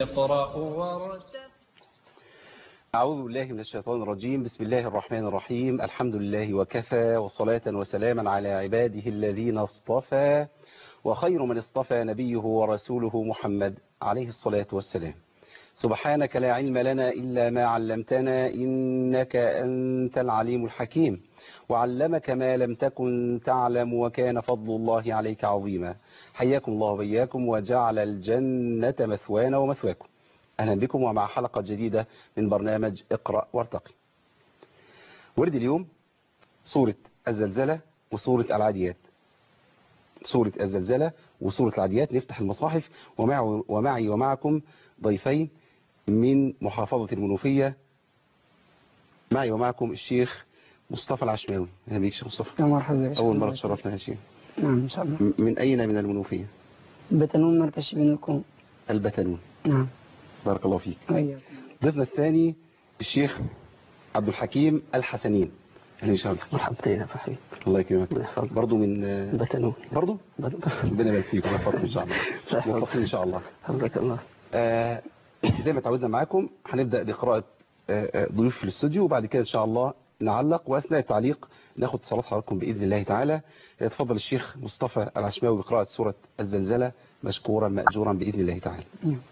اقرأ ورتل أعوذ بالله من الشيطان الرجيم بسم الله الرحمن الرحيم الحمد لله وكفى وصلاة وسلاما على عباده الذين اصطفى وخير من اصطفى نبيه ورسوله محمد عليه الصلاة والسلام سبحانك لا علم لنا إلا ما علمتنا إنك أنت العليم الحكيم وعلمك ما لم تكن تعلم وكان فضل الله عليك عظيما حياكم الله وبياكم وجعل الجنة مثوانا ومثواكم أهلا بكم ومع حلقة جديدة من برنامج اقرأ وارتقي ورد اليوم سورة الزلزلة وسورة العاديات سورة الزلزلة وسورة العاديات نفتح المصاحف ومع ومعي ومعكم ضيفين من محافظة المنوفية معي ومعكم الشيخ مصطفى العشماوي اهلا بيك شيخ مصطفى يا مرحبا يا شيخ. أول مرة تشرفنا يا شيخ نعم إن شاء الله م- من أين من المنوفية بتنون مركز شبين الكون البتنون نعم بارك الله فيك وإياكم ضيفنا الثاني الشيخ عبد الحكيم الحسنين اهلا وسهلا مرحبتين يا فحبيب الله يكرمك الله يحفظك. برضه من بتنون برضه ربنا يبارك فيك ويحفظكم ان شاء الله موفقين ان شاء الله حفظك الله آه زي ما تعودنا معاكم هنبدا بقراءه آه، آه، ضيوف في الاستوديو وبعد كده ان شاء الله نعلق واثناء التعليق ناخد اتصالات حضراتكم باذن الله تعالى يتفضل الشيخ مصطفى العشماوي بقراءه سوره الزلزله مشكورا ماجورا باذن الله تعالى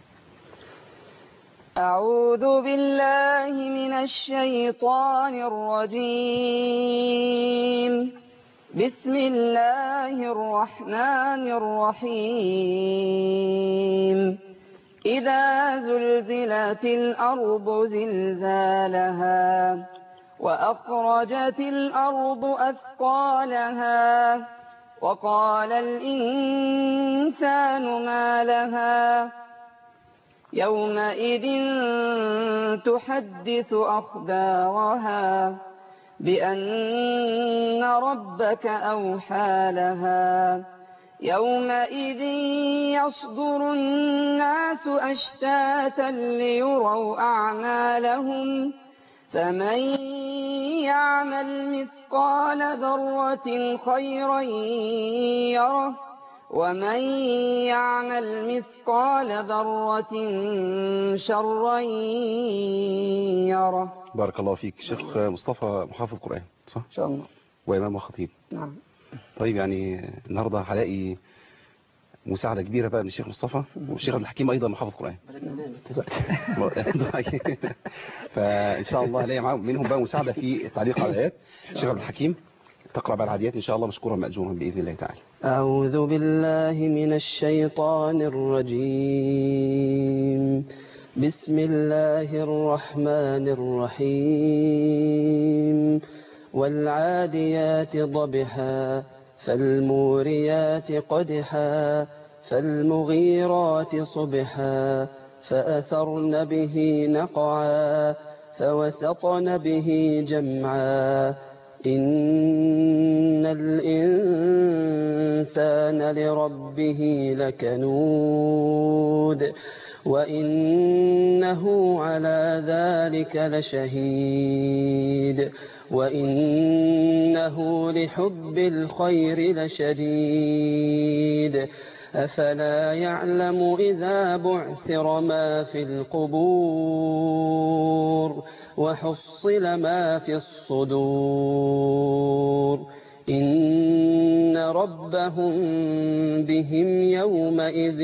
أعوذ بالله من الشيطان الرجيم بسم الله الرحمن الرحيم إذا زلزلت الأرض زلزالها وأخرجت الأرض أثقالها وقال الإنسان ما لها يومئذ تحدث أخبارها بأن ربك أوحى لها يومئذ يصدر الناس أشتاتا ليروا أعمالهم فمن يعمل مثقال ذرة خيرا يره ومن يعمل مثقال ذرة شرا يره بارك الله فيك شيخ مصطفى محافظ قرآن صح إن شاء الله وإمام وخطيب نعم طيب يعني النهاردة هلاقي مساعدة كبيرة بقى من الشيخ مصطفى والشيخ عبد الحكيم أيضا محافظ قرآن فإن شاء الله هلاقي معاهم منهم بقى مساعدة في التعليق على الآيات الشيخ عبد الحكيم تقرأ بقى العاديات إن شاء الله مشكورا مأجورا بإذن الله تعالى أعوذ بالله من الشيطان الرجيم بسم الله الرحمن الرحيم والعاديات ضبحا فالموريات قدحا فالمغيرات صبحا فأثرن به نقعا فوسطن به جمعا إن الإنسان لربه لكنود وإنه على ذلك لشهيد وإنه لحب الخير لشديد أفلا يعلم إذا بعثر ما في القبور وحصل ما في الصدور إن ربهم بهم يومئذ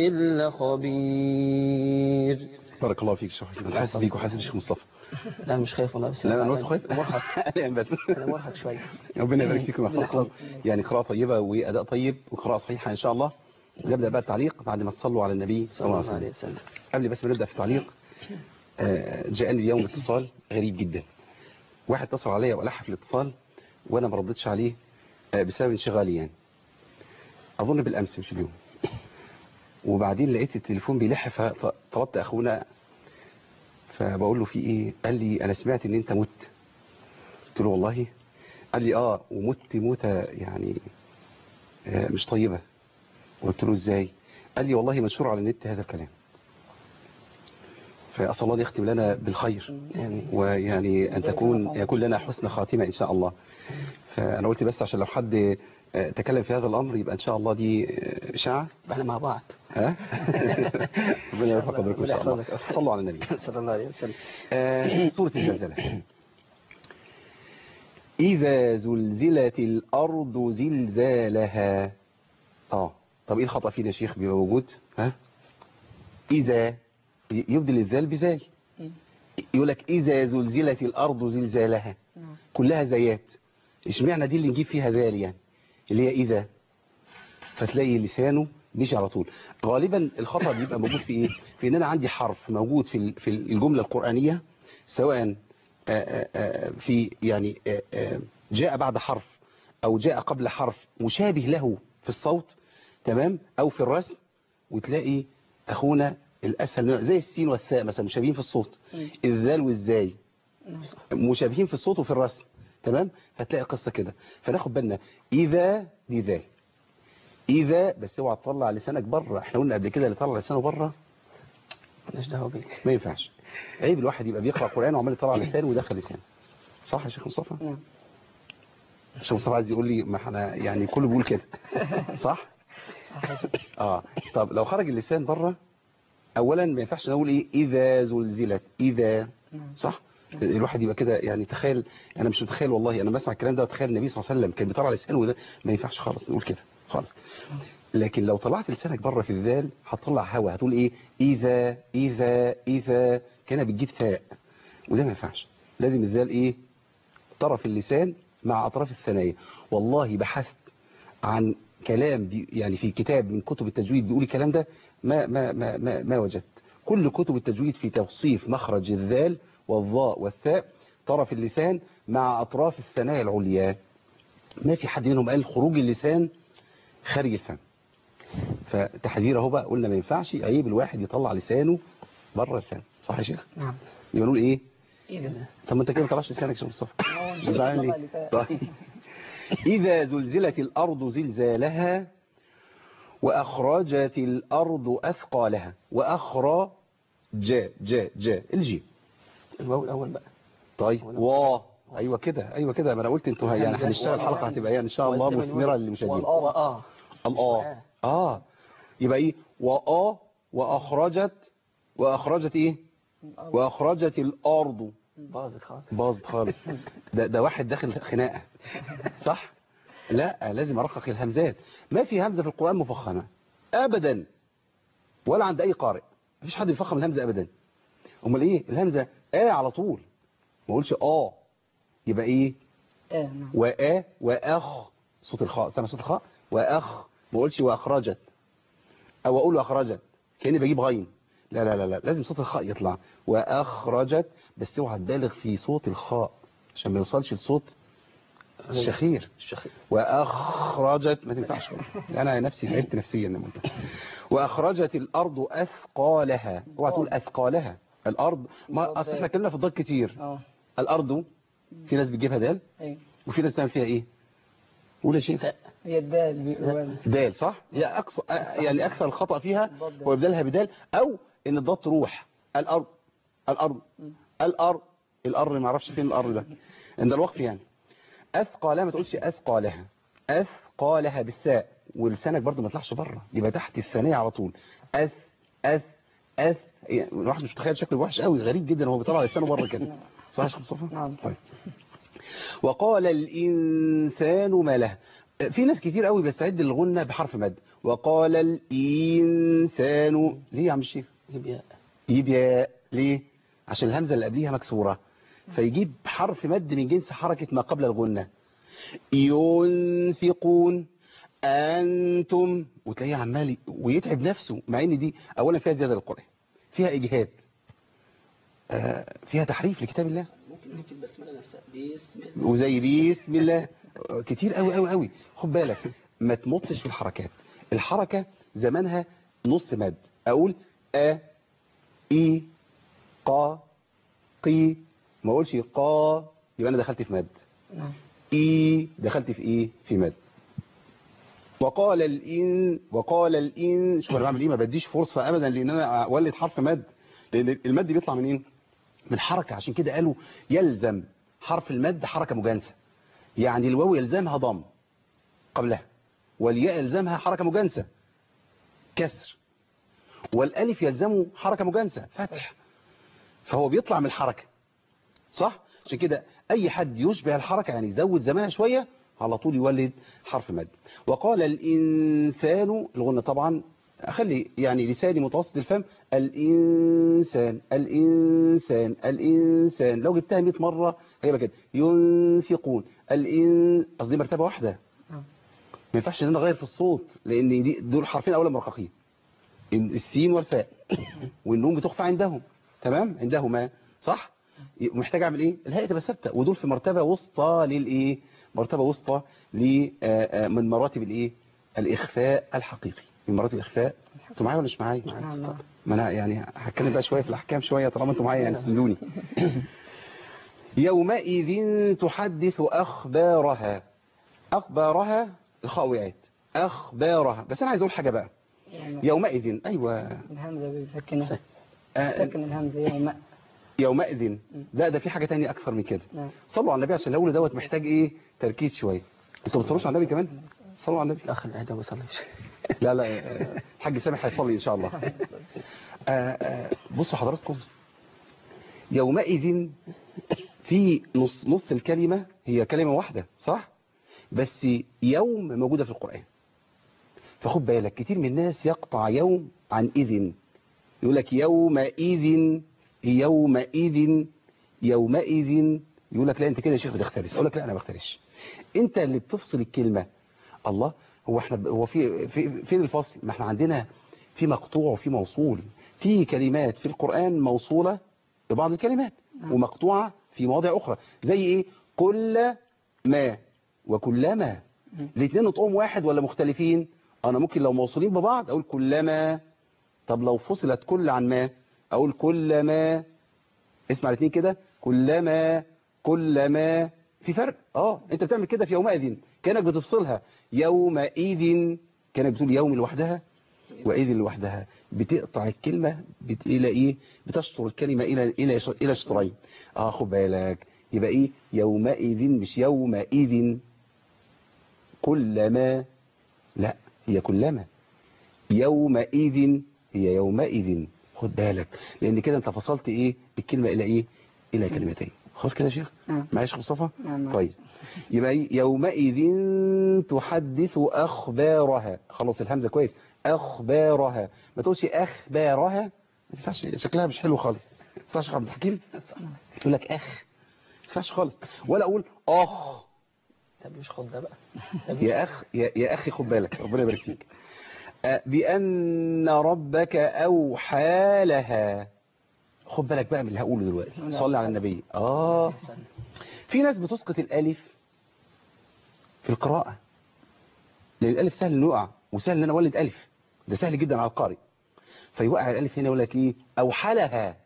لخبير بارك الله فيك شيخ حكيم أنا حاسس بيك وحاسس بالشيخ مصطفى لا مش خايف والله بس لا أنا قلت خايف مرهق قلقان بس أنا مرهق شوية ربنا يبارك فيكم ويحفظكم يعني قراءة طيبة وأداء طيب وقراءة صحيحة إن شاء الله نبدأ بقى التعليق بعد ما تصلوا على النبي صلى الله عليه وسلم وسلم قبل بس ما نبدأ في التعليق آه، جاءني اليوم اتصال غريب جدا واحد اتصل عليا والح في الاتصال وانا ما ردتش عليه آه، بسبب انشغالي يعني اظن بالامس مش اليوم وبعدين لقيت التليفون بيلح فطلبت اخونا فبقول له في ايه قال لي انا سمعت ان انت مت قلت له والله قال لي اه ومت موتة يعني آه، مش طيبة قلت له ازاي قال لي والله منشور على النت هذا الكلام فأسأل الله يختم لنا بالخير آمين. ويعني أن تكون يكون لنا حسن خاتمة إن شاء الله فانا قلت بس عشان لو حد آه، تكلم في هذا الامر يبقى ان شاء الله دي آه، اشاعه احنا مع بعض ها ربنا يرفع الله. قدركم ان شاء ربنا الله يحفظك. صلوا على النبي صلى الله عليه وسلم آه، سورة الزلزلة إذا زلزلت الأرض زلزالها اه طب ايه الخطأ فينا يا شيخ بيبقى موجود ها إذا ي- يبدل الذال بزاي يقول لك إذا زلزلت الأرض زلزالها كلها زيات اشمعنى دي اللي نجيب فيها ذال يعني اللي هي إذا فتلاقي لسانه مشي على طول غالبا الخطأ بيبقى موجود في ايه في ان انا عندي حرف موجود في ال- في الجملة القرآنية سواء آه، آه، آه، في يعني آه، آه، جاء بعد حرف او جاء قبل حرف مشابه له في الصوت تمام او في الرسم وتلاقي اخونا الاسهل منه زي السين والثاء مثلا مشابهين في الصوت الذال والزاي مشابهين في الصوت وفي الرسم تمام فتلاقي قصة كده فناخد بالنا اذا دي ذال اذا بس اوعى تطلع لسانك بره احنا قلنا قبل كده اللي طلع لسانه بره مالناش دعوه بيه ما ينفعش عيب الواحد يبقى بيقرا قران وعمال يطلع لسانه ودخل لسانه صح يا شيخ مصطفى نعم. الشيخ مصطفى عايز يقول لي ما احنا يعني كله بيقول كده صح اه طب لو خرج اللسان بره اولا ما ينفعش نقول ايه اذا زلزلت اذا صح الواحد يبقى كده يعني تخيل انا مش متخيل والله انا بسمع الكلام ده وتخيل النبي صلى الله عليه وسلم كان بيطلع لسانه وده ما ينفعش خالص نقول كده خالص لكن لو طلعت لسانك بره في الذال هتطلع هوا هتقول ايه اذا اذا اذا كان بتجيب ثاء وده ما ينفعش لازم الذال ايه طرف اللسان مع اطراف الثنايا والله بحثت عن كلام بي يعني في كتاب من كتب التجويد بيقول الكلام ده ما ما ما ما, ما وجدت كل كتب التجويد في توصيف مخرج الذال والظاء والثاء طرف اللسان مع اطراف الثنايا العليا ما في حد منهم قال خروج اللسان خارج الفم فتحذير اهو بقى قلنا ما ينفعش عيب الواحد يطلع لسانه بره الفم صح يا شيخ نعم يبقى نقول ايه ايه ده طب ما انت كده ما طلعش لسانك يا شيخ مصطفى هو زعلان اللي ليه فات. طيب. إذا زلزلت الأرض زلزالها وأخرجت الأرض أثقالها وأخرج جا جا جا الجي الواو الاول بقى طيب وا أيوة كده أيوة كده ما أنا قلت أنتوا يعني هنشتغل الحلقة هتبقى يعني إن شاء الله مثمرة للمشاهدين واه الآ آه يبقى إيه وآ وأخرجت وأخرجت إيه وأخرجت الأرض باظت خالص باظت خالص ده ده واحد داخل خناقه صح لا لازم ارقق الهمزات ما في همزه في القران مفخمه ابدا ولا عند اي قارئ مفيش حد يفخم الهمزه ابدا امال ايه الهمزه اه على طول ما اقولش اه يبقى ايه اه نعم وآ وأخ صوت الخاء سامع صوت الخاء وأخ ما اقولش وأخرجت أو أقول وأخرجت كأني بجيب غين لا لا لا لا لازم صوت الخاء يطلع وأخرجت بس اوعى تبالغ في صوت الخاء عشان ما يوصلش لصوت الشخير الشخير وأخرجت ما تنفعش أنا نفسي تعبت نفسيا لما قلت وأخرجت الأرض أثقالها اوعى تقول أثقالها الأرض ما أصل احنا اتكلمنا في الضاد كتير اه الأرض في ناس بتجيبها دال ايوه وفي ناس تعمل فيها ايه قول يا شيخ تاء هي الدال بيقولوا دال صح هي اقصى يعني اكثر الخطا فيها الضاد هو ابدالها بدال او ان الضاد تروح الارض الارض الارض الارض ما اعرفش فين الارض ده عند الوقف يعني اثقالها ما تقولش اثقالها اثقالها بالثاء ولسانك برضو ما يطلعش بره يبقى تحت الثانيه على طول اث اث اث يعني الواحد مش متخيل شكله وحش قوي غريب جدا وهو بيطلع لسانه بره كده صح يا شيخ مصطفى نعم. طيب وقال الإنسان ما له في ناس كتير قوي بيستعد للغنة بحرف مد وقال الإنسان ليه يا عم الشيخ يبقى يجيب ياء ليه عشان الهمزة اللي قبليها مكسورة فيجيب حرف مد من جنس حركة ما قبل الغنة ينفقون أنتم وتلاقيه عمال ويتعب نفسه مع ان دي اولا فيها زيادة للقرآن فيها اجهاد آه، فيها تحريف لكتاب الله ممكن نكتب بسمله نفسها بسم الله وزي بسم الله كتير قوي قوي قوي خد بالك ما تمطش في الحركات الحركة زمانها نص مد اقول ا اي قا قي ما اقولش قا يبقى انا دخلت في مد نعم اي دخلت في ايه في مد وقال الإن وقال الإن شوف انا بعمل ايه ما بديش فرصة ابدا لان انا اولد حرف مد لان المد بيطلع منين من حركة عشان كده قالوا يلزم حرف المد حركة مجانسة يعني الواو يلزمها ضم قبلها والياء يلزمها حركة مجانسة كسر والالف يلزمه حركة مجانسة فتح فهو بيطلع من الحركة صح عشان كده اي حد يشبه الحركة يعني يزود زمانها شوية على طول يولد حرف مد وقال الانسان الغنة طبعا اخلي يعني لساني متوسط الفم الانسان الانسان الانسان لو جبتها 100 مرة هيبقى كده ينفقون الان قصدي مرتبة واحدة آه. ما ينفعش ان انا اغير في الصوت لان دي دول حرفين اولا مرققين السين والفاء والنون بتخفى عندهم تمام عندهما صح محتاج اعمل ايه الهيئه تبقى ثابته ودول في مرتبه وسطى للايه مرتبه وسطى ل آه، آه، من مراتب الايه الاخفاء الحقيقي من مراتب الاخفاء انتوا معايا ولا مش معايا نعم نعم ما انا يعني هتكلم بقى شويه في الاحكام شويه طالما انتوا معايا يعني سندوني يومئذ تحدث اخبارها اخبارها الخاويات اخبارها بس انا عايز اقول حاجه بقى يعني يومئذ ايوه الهمزة بيسكنها آه، سكن الهمزة يوم يومئذ لا ده في حاجه تانية اكثر من كده نعم صلوا على النبي عشان الاول دوت محتاج ايه تركيز شويه انتوا ما بتصلوش على النبي كمان صلوا على النبي اخ العيد ما بيصليش لا لا آه، الحاج سامح هيصلي ان شاء الله آه، آه، بصوا حضراتكم يومئذ في نص نص الكلمة هي كلمة واحدة صح بس يوم موجودة في القرآن فخد بالك كتير من الناس يقطع يوم عن إذن يقول لك يومئذ يومئذ يومئذ يقول لك لا انت كده يا شيخ بتخترس اقول لك لا انا ما بخترسش انت اللي بتفصل الكلمة الله هو احنا هو في, في فين الفصل ما احنا عندنا في مقطوع وفي موصول في كلمات في القرآن موصولة ببعض الكلمات ومقطوعة في مواضع أخرى زي إيه كل ما وكلما الاثنين نطقهم واحد ولا مختلفين أنا ممكن لو موصولين ببعض أقول كلما طب لو فصلت كل عن ما أقول كلما اسمع الاثنين كده كلما كلما في فرق اه انت بتعمل كده في يومئذ كانك بتفصلها يومئذ كانك بتقول يوم لوحدها وإذ لوحدها بتقطع الكلمة بت... إلى إيه بتشطر الكلمة إلى إلى ش... إلى شطرين آه خد بالك يبقى إيه يومئذ مش يومئذ كلما لا هي كلما يومئذ هي يومئذ خد بالك لأن كده أنت فصلت إيه الكلمة إلى إيه إلى كلمتين خلاص كده يا شيخ نعم. معلش يا مصطفى نعم. طيب يبقى إيه؟ يومئذ تحدث أخبارها خلاص الهمزة كويس أخبارها ما تقولش أخبارها ما ينفعش شكلها مش حلو خالص ما ينفعش عبد الحكيم تقول لك أخ ما ينفعش خالص ولا أقول أخ طب مش خد ده بقى يا أخ يا, يا أخي خد بالك ربنا يبارك فيك أه، بأن ربك أوحى لها خد بالك بقى من اللي هقوله دلوقتي صلي على النبي آه في ناس بتسقط الألف في القراءة لأن الألف سهل إنه يقع وسهل إن أنا أولد ألف ده سهل جدا على القارئ فيوقع الألف هنا يقول لك إيه أوحلها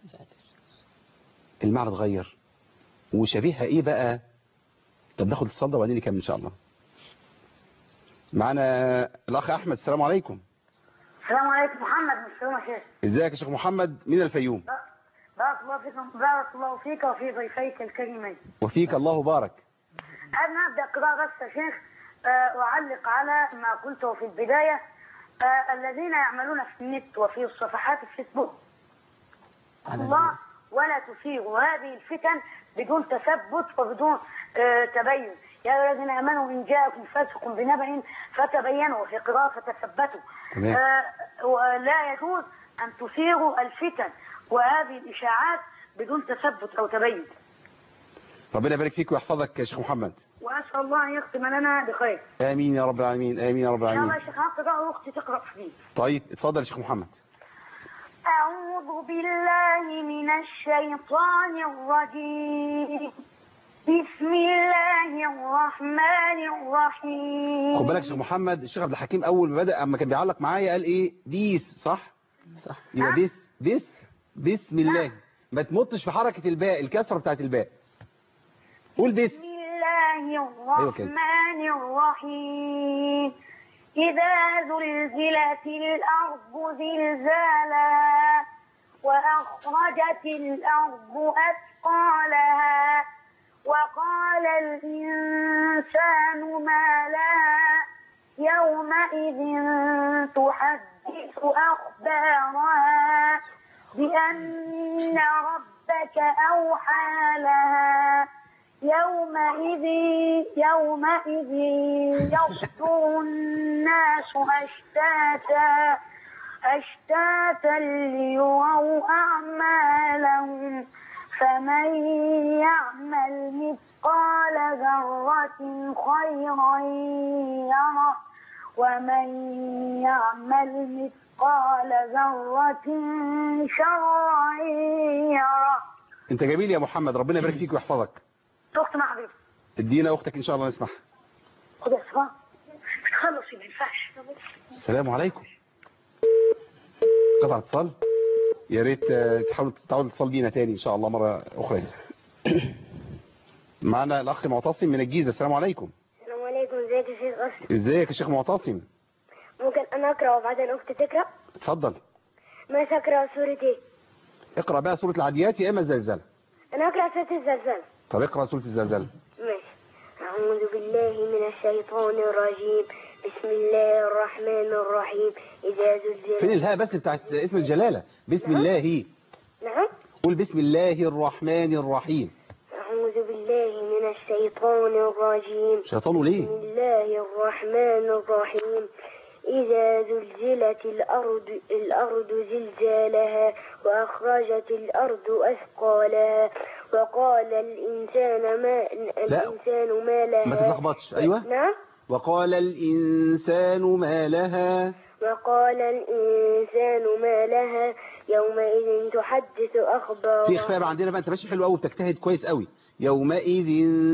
المعنى اتغير وشبيهها إيه بقى طب ناخد الصدى وبعدين نكمل إن شاء الله معانا الأخ أحمد السلام عليكم السلام عليكم محمد من السلام يا شيخ ازيك يا شيخ محمد من الفيوم بارك الله فيكم بارك الله فيك وفي ضيفيك الكريمين وفيك الله بارك أنا أبدأ قراءة بس يا شيخ آه، أعلق على ما قلته في البداية آه، الذين يعملون في النت وفي صفحات الفيسبوك الله ولا تثيروا هذه الفتن بدون تثبت وبدون آه، تبين يا أيها الذين آمنوا إن جاءكم فاسق بنبأ فتبينوا وفي قراءة فتثبتوا تمام. آه، ولا يجوز أن تثيروا الفتن وهذه الإشاعات بدون تثبت أو تبين ربنا يبارك فيك ويحفظك يا شيخ محمد وأسأل الله أن يختم لنا بخير آمين يا رب العالمين آمين يا رب إن شاء الله العالمين يا شيخ هقرأ وأختي تقرأ فيه طيب اتفضل يا شيخ محمد أعوذ بالله من الشيطان الرجيم بسم الله الرحمن الرحيم خد بالك يا شيخ محمد الشيخ عبد الحكيم اول ما بدا اما كان بيعلق معايا قال ايه ديس صح صح يبقى ديس ديس بسم الله ما تمطش في حركه الباء الكسره بتاعت الباء قول بس بسم الله أيوة كده. الرحمن الرحيم إذا زلزلت الأرض زلزالها وأخرجت الأرض أثقالها وقال الإنسان ما لها يومئذ تحدث أخبارها بأن ربك أوحى لها يومئذ يومئذ يصدر الناس أشتاتا أشتاتا ليروا أعمالهم فمن يعمل مثقال ذرة خيرا يره ومن يعمل مثقال ذرة شرا يره انت جميل يا محمد ربنا يبارك فيك ويحفظك اخت مع حبيبي ادينا اختك ان شاء الله نسمعها خد يا صفاء تخلصي ما ينفعش السلام عليكم قطع اتصال يا ريت آه، تحاول تعود اتصال بينا تاني ان شاء الله مره اخرى معنا الاخ معتصم من الجيزه السلام عليكم السلام عليكم ازيك يا شيخ أسر ازيك يا شيخ معتصم ممكن انا اقرا وبعدين اختي تقرا اتفضل ماشي اقرا سورة ايه اقرا بقى سوره العاديات يا اما الزلزال انا اقرا سورة الزلزال طب اقرا سوره الزلزال ماشي اعوذ بالله من الشيطان الرجيم بسم الله الرحمن الرحيم اذا فين زلزلت الهاء بس بتاعت اسم الجلاله بسم الله نعم قول بسم الله الرحمن الرحيم اعوذ بالله من الشيطان الرجيم شيطانه ليه بسم الله الرحمن الرحيم إذا زلزلت الأرض الأرض زلزالها وأخرجت الأرض أثقالها وقال الإنسان ما الإنسان ما لها ما تتلخبطش ايوه نعم وقال الانسان ما لها وقال الإنسان ما لها يومئذ تحدث أخبارها في اخفاء بقى عندنا بقى انت ماشي حلو قوي بتجتهد كويس قوي يومئذ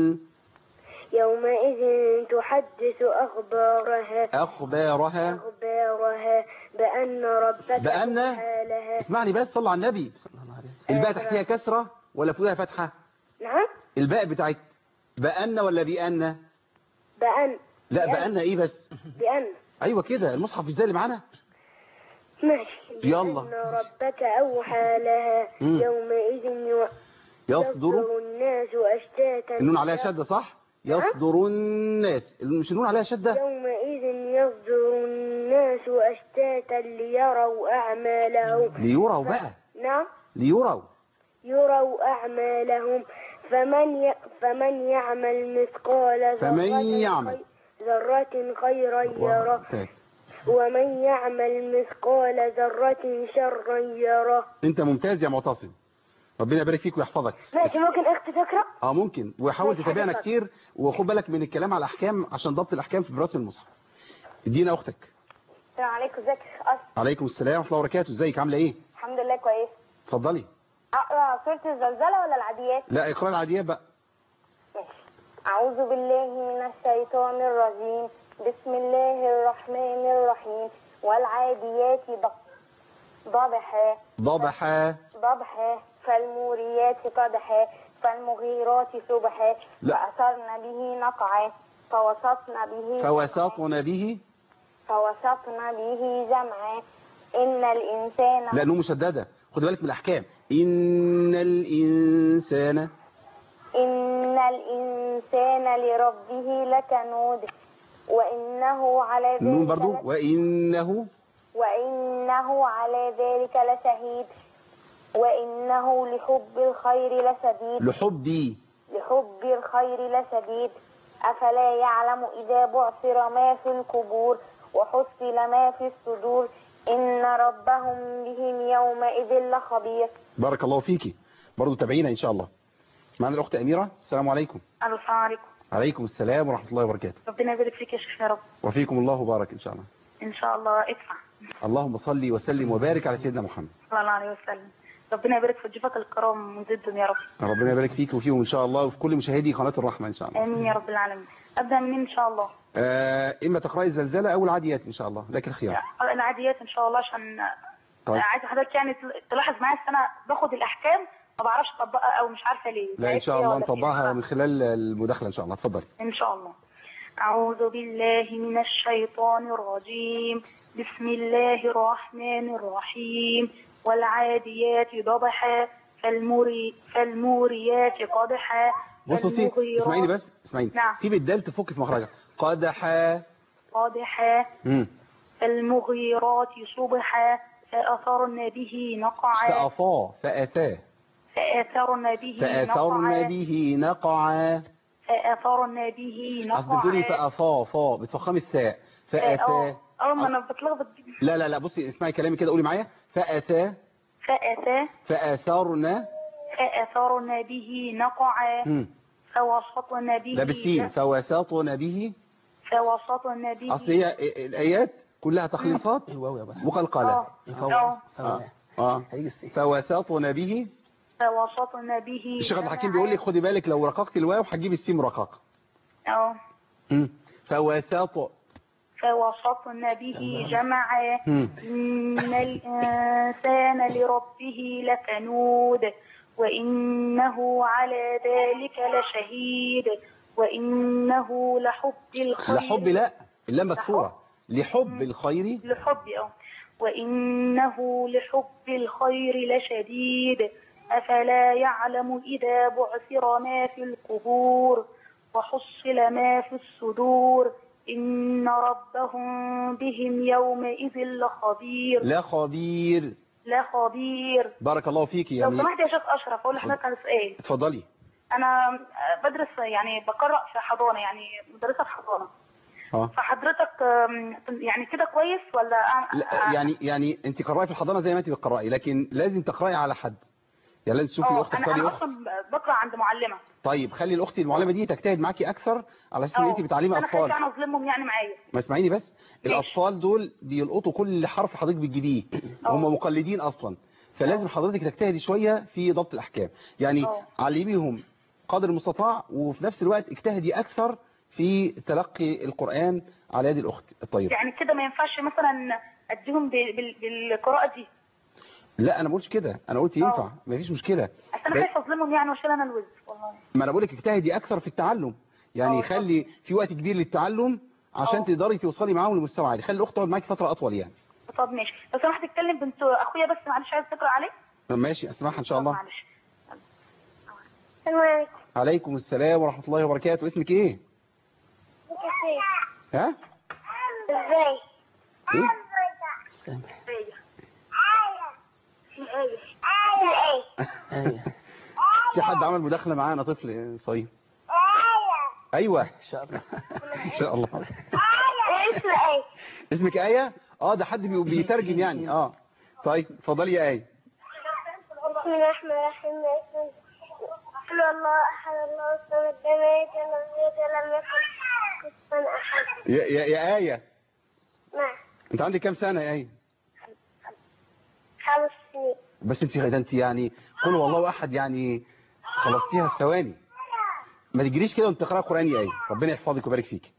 يومئذ تحدث أخبارها اخبارها أخبارها بأن ربك بأن؟ أوحى لها اسمعني بس صل على النبي الباء تحتها كسرة ولا فوقها فتحة نعم الباء بتاعت بأن ولا بأن بأن لا بأن. بأن ايه بس بأن ايوه كده المصحف ازاي اللي معانا ماشي يلا. بأن ربك أوحى لها مم. يومئذ يو- يصدر الناس أشتاتا النون عليها شدة صح يصدر الناس مش النون عليها شدة يومئذ يصدر الناس أشتاتا ليروا أعمالهم ليروا بقى نعم ليروا يروا أعمالهم فمن ي... فمن يعمل مثقال فمن ذرة يعمل. خي- ذرة خيرا يره طيب. ومن يعمل مثقال ذرة شرا يره انت ممتاز يا معتصم ربنا يبارك فيك ويحفظك ماشي ممكن أختي تقرأ اه ممكن وحاول ماشي، تتابعنا حضرتك. كتير وخد بالك من الكلام على الاحكام عشان ضبط الاحكام في دراسه المصحف ادينا اختك السلام عليكم ازيك يا شيخ أسر عليكم السلام ورحمه الله وبركاته ازيك عامله ايه الحمد لله كويس اتفضلي اقرا سورة الزلزلة ولا العاديات لا اقرا العاديات بقى ماشي أعوذ بالله من الشيطان الرجيم بسم الله الرحمن الرحيم والعاديات ض- ضبحا ضبحا ضبحا فالموريات قدحا فالمغيرات سبحا لا. فأثرن به نقعا فوسطن به فوسطن به فوسطن به جمعا إن الإنسان لا نون مشدده خد بالك من الاحكام ان الانسان إن الإنسان لربه لكنود وإنه على النون ذلك برضو لش- وانه وإنه على ذلك لشهيد وإنه لحب الخير لشديد لحبي لحب الخير لشديد أفلا يعلم إذا بعثر ما في القبور وحصل ما في الصدور إن ربهم بهم يومئذ لخبير بارك الله فيكي برضو تابعينا ان شاء الله معنا الاخت اميره السلام عليكم السلام عليكم عليكم السلام ورحمه الله وبركاته ربنا يبارك فيك يا شيخ يا رب وفيكم الله وبارك ان شاء الله إن شاء الله ادفع اللهم صل وسلم وبارك على سيدنا محمد صلى الله عليه وسلم ربنا يبارك في ضيوفك الكرام من ضدهم يا رب ربنا يبارك فيك وفيهم ان شاء الله وفي كل مشاهدي قناه الرحمه ان شاء الله امين يا رب العالمين ابدا منين ان شاء الله آه اما تقراي الزلزله او العاديات ان شاء الله لك الخيار العاديات ان شاء الله عشان طيب عايزه حضرتك يعني تلاحظ معايا ان انا باخد الاحكام ما بعرفش اطبقها او مش عارفه ليه لا ان عرفت شاء إيه الله ولا فين؟ نطبقها من خلال المداخله ان شاء الله اتفضلي ان شاء الله اعوذ بالله من الشيطان الرجيم بسم الله الرحمن الرحيم والعاديات ضبحا فالموري فالموريات قدحا بص بصي فالمغيرات اسمعيني بس اسمعيني نعم. سيب الدال تفك في مخرجها قدح قادحا مم. فالمغيرات صبحا فأثرن به نقعا فأفا فأتاه فأثرن به فأثرن نقعا به نقعا فأثرن به أصل بتقولي نقعا فأفا فا بتفخمي الثاء اه فأتاه اه ما انا بتلخبط جدا. لا لا لا بصي اسمعي كلامي كده قولي معايا فأتاه فأتى فأثرن فأثرن به نقعا مم. فوسطن به ده بالسين فوسطن به فوسطن به أصل هي الآيات كلها تخليصات الواو يا باشا مقلقلة اه اه آه. آه. هيجي السين فوسطن به فوسطن به الشيخ عبد الحكيم جمعا. بيقول لك خدي بالك لو رققت الواو هتجيب السين مرققة اه مم. فوسط فوسطن به جمعا مم. إن الإنسان لربه لكنود وإنه على ذلك لشهيد وإنه لحب الخير لحب لا اللام مكسورة لحب الخير لحب أو وإنه لحب الخير لشديد أفلا يعلم إذا بعثر ما في القبور وحصل ما في الصدور إن ربهم بهم يومئذ لخبير لا خبير لخبير بارك الله فيك لو يعني سمحت يا شيخ أشرف أقول لحضرتك على سؤال اتفضلي أنا بدرس يعني بقرأ في حضانة يعني مدرسة في حضانة اه فحضرتك آم، يعني كده كويس ولا أنا- لا يعني يعني انت قرأي في الحضانة زي ما انت بتقرأي لكن لازم تقرأي على حد يعني لازم تشوفي اه الاخت انا تختاري انا اخت اصلا بقرا عند معلمه طيب خلي الاخت المعلمة دي تجتهد معاكي اكثر على اساس ان اه انت بتعلمي انا خايفه اطفال انا اظلمهم يعني معايا ما اسمعيني بس الاطفال دول بيلقطوا كل حرف حضرتك بتجيبيه اه. هم مقلدين اصلا فلازم حضرتك تجتهدي شوية في ضبط الاحكام يعني اه. علميهم قدر المستطاع وفي نفس الوقت اجتهدي اكثر في تلقي القرآن على يد الاخت الطيبة يعني كده ما ينفعش مثلا اديهم بال- بال- بالقراءه دي لا انا ما قلتش كده انا قلت ينفع ما فيش مشكلة اصل انا ب- خايفه اظلمهم يعني واشيل انا الوزن والله ما انا بقول لك اجتهدي اكثر في التعلم يعني اه. خلي في وقت كبير للتعلم عشان اه. تقدري توصلي معاهم لمستوى عالي خلي الاخت تقعد معاكي فترة اطول يعني طب ماشي لو سمحت تتكلم بنت اخويا بس معلش عايز تقرا عليه طب ماشي اسمعها ان شاء طب الله معلش السلام عليكم عليكم السلام ورحمة الله وبركاته اسمك ايه كيف ها ازاي ايه سامع في ايه في ايه ايه في حد عمل مداخلة معانا طفل صغير ايوه ان شاء الله ان شاء الله اسم ايه اسمك آية اه ده حد بي- بيترجم يعني اه طيب اتفضلي يا آية بسم الله الرحمن الرحيم قل الله احد الله الصمد لم يلد ولم يولد ولم يكن كفوا احد يا, يا, يا آية نعم انت عندك كام سنة يا آية خمس سنين بس انت ده انت يعني قل والله احد يعني خلصتيها في ثواني ما تجريش كده وانت تقرا قران يا ايه ربنا يحفظك ويبارك فيك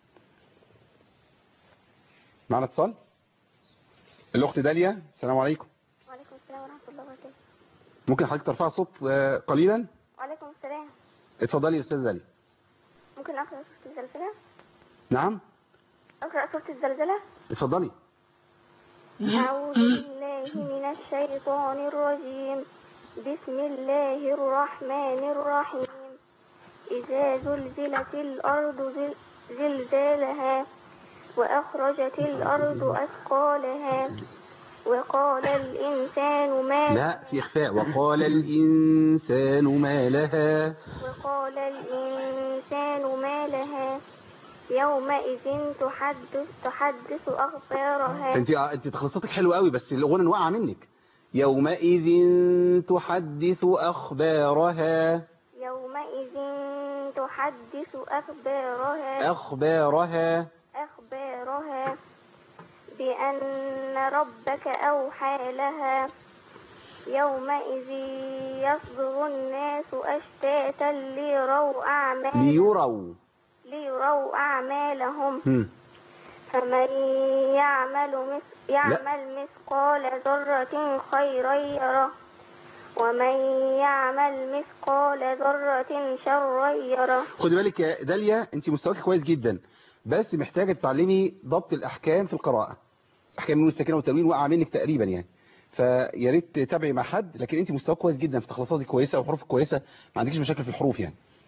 معنا اتصال الاخت داليا السلام عليكم وعليكم السلام ورحمة الله وبركاته ممكن حضرتك ترفع الصوت آه، قليلا وعليكم السلام اتفضلي يا استاذ داليا ممكن أقرأ سورة الزلزلة نعم أقرأ سورة الزلزلة اتفضلي أعوذ بالله من الشيطان الرجيم بسم الله الرحمن الرحيم إذا زلزلت الأرض زل- زلزالها وأخرجت الأرض أثقالها وقال الإنسان ما لا في اخفاء وقال الانسان ما لها وقال الإنسان ما لها يومئذ تحدث تحدث أخبارها انت انت تخلصاتك حلوه قوي بس الغنى واقعه منك يومئذ تحدث اخبارها يومئذ تحدث أخبارها اخبارها أخبارها بأن ربك أوحى لها يومئذ يصدر الناس أشتاتا ليروا أعمال ليروا ليروا أعمالهم هم. فمن يعمل مث- يعمل مثقال ذرة خيرا يره ومن يعمل مثقال ذرة شرا يره خدي بالك يا داليا انت مستواك كويس جدا بس محتاجه تتعلمي ضبط الاحكام في القراءه احكام النون الساكنه والتنوين واقعه منك تقريبا يعني فيا ريت تتابعي مع حد لكن انت مستواك كويس جدا في تخلصاتك كويسه وحروفك كويسه ما عندكيش مشاكل في الحروف يعني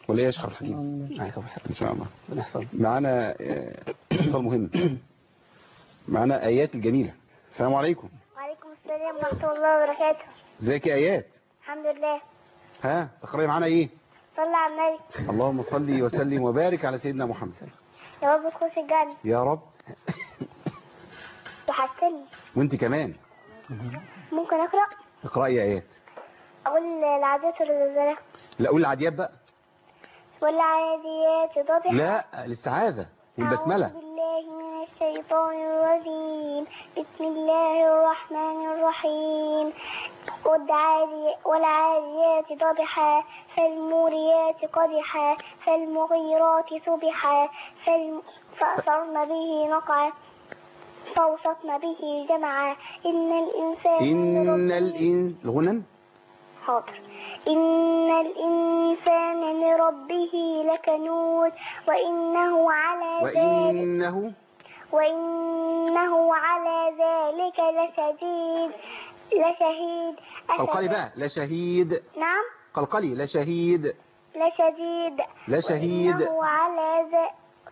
ولا ايه يا شيخ عبد الحكيم ان شاء الله معانا آه، اتصال مهم معانا ايات الجميله السلام عليكم وعليكم السلام ورحمة الله وبركاته ازيك يا ايات الحمد لله ها تقرأي معانا ايه صلى على النبي اللهم صل وسلم وبارك على سيدنا محمد يا رب تخش الجنة يا رب وحسني وانت كمان ممكن أقرأ اقرأي يا ايات أقول العادات والزلزلة لا قول العاديات بقى والعاديات ضبحا لا الاستعاذة والبسملة أعوذ بالله من الشيطان الرجيم بسم الله الرحمن الرحيم والعادي والعاديات ضبحا فالموريات قدحا فالمغيرات سبحا فالم- فأثرن به نقعا فوسطن به جمعا إن الإنسان ان الان الغنن حاضر إن الإنسان لربه لكنود وإنه على ذلك وانه وإنه على ذلك لشديد لشهيد قلقلي بقى لا شهيد نعم قلقلي لا شهيد لشديد لا شهيد وإنه على ذا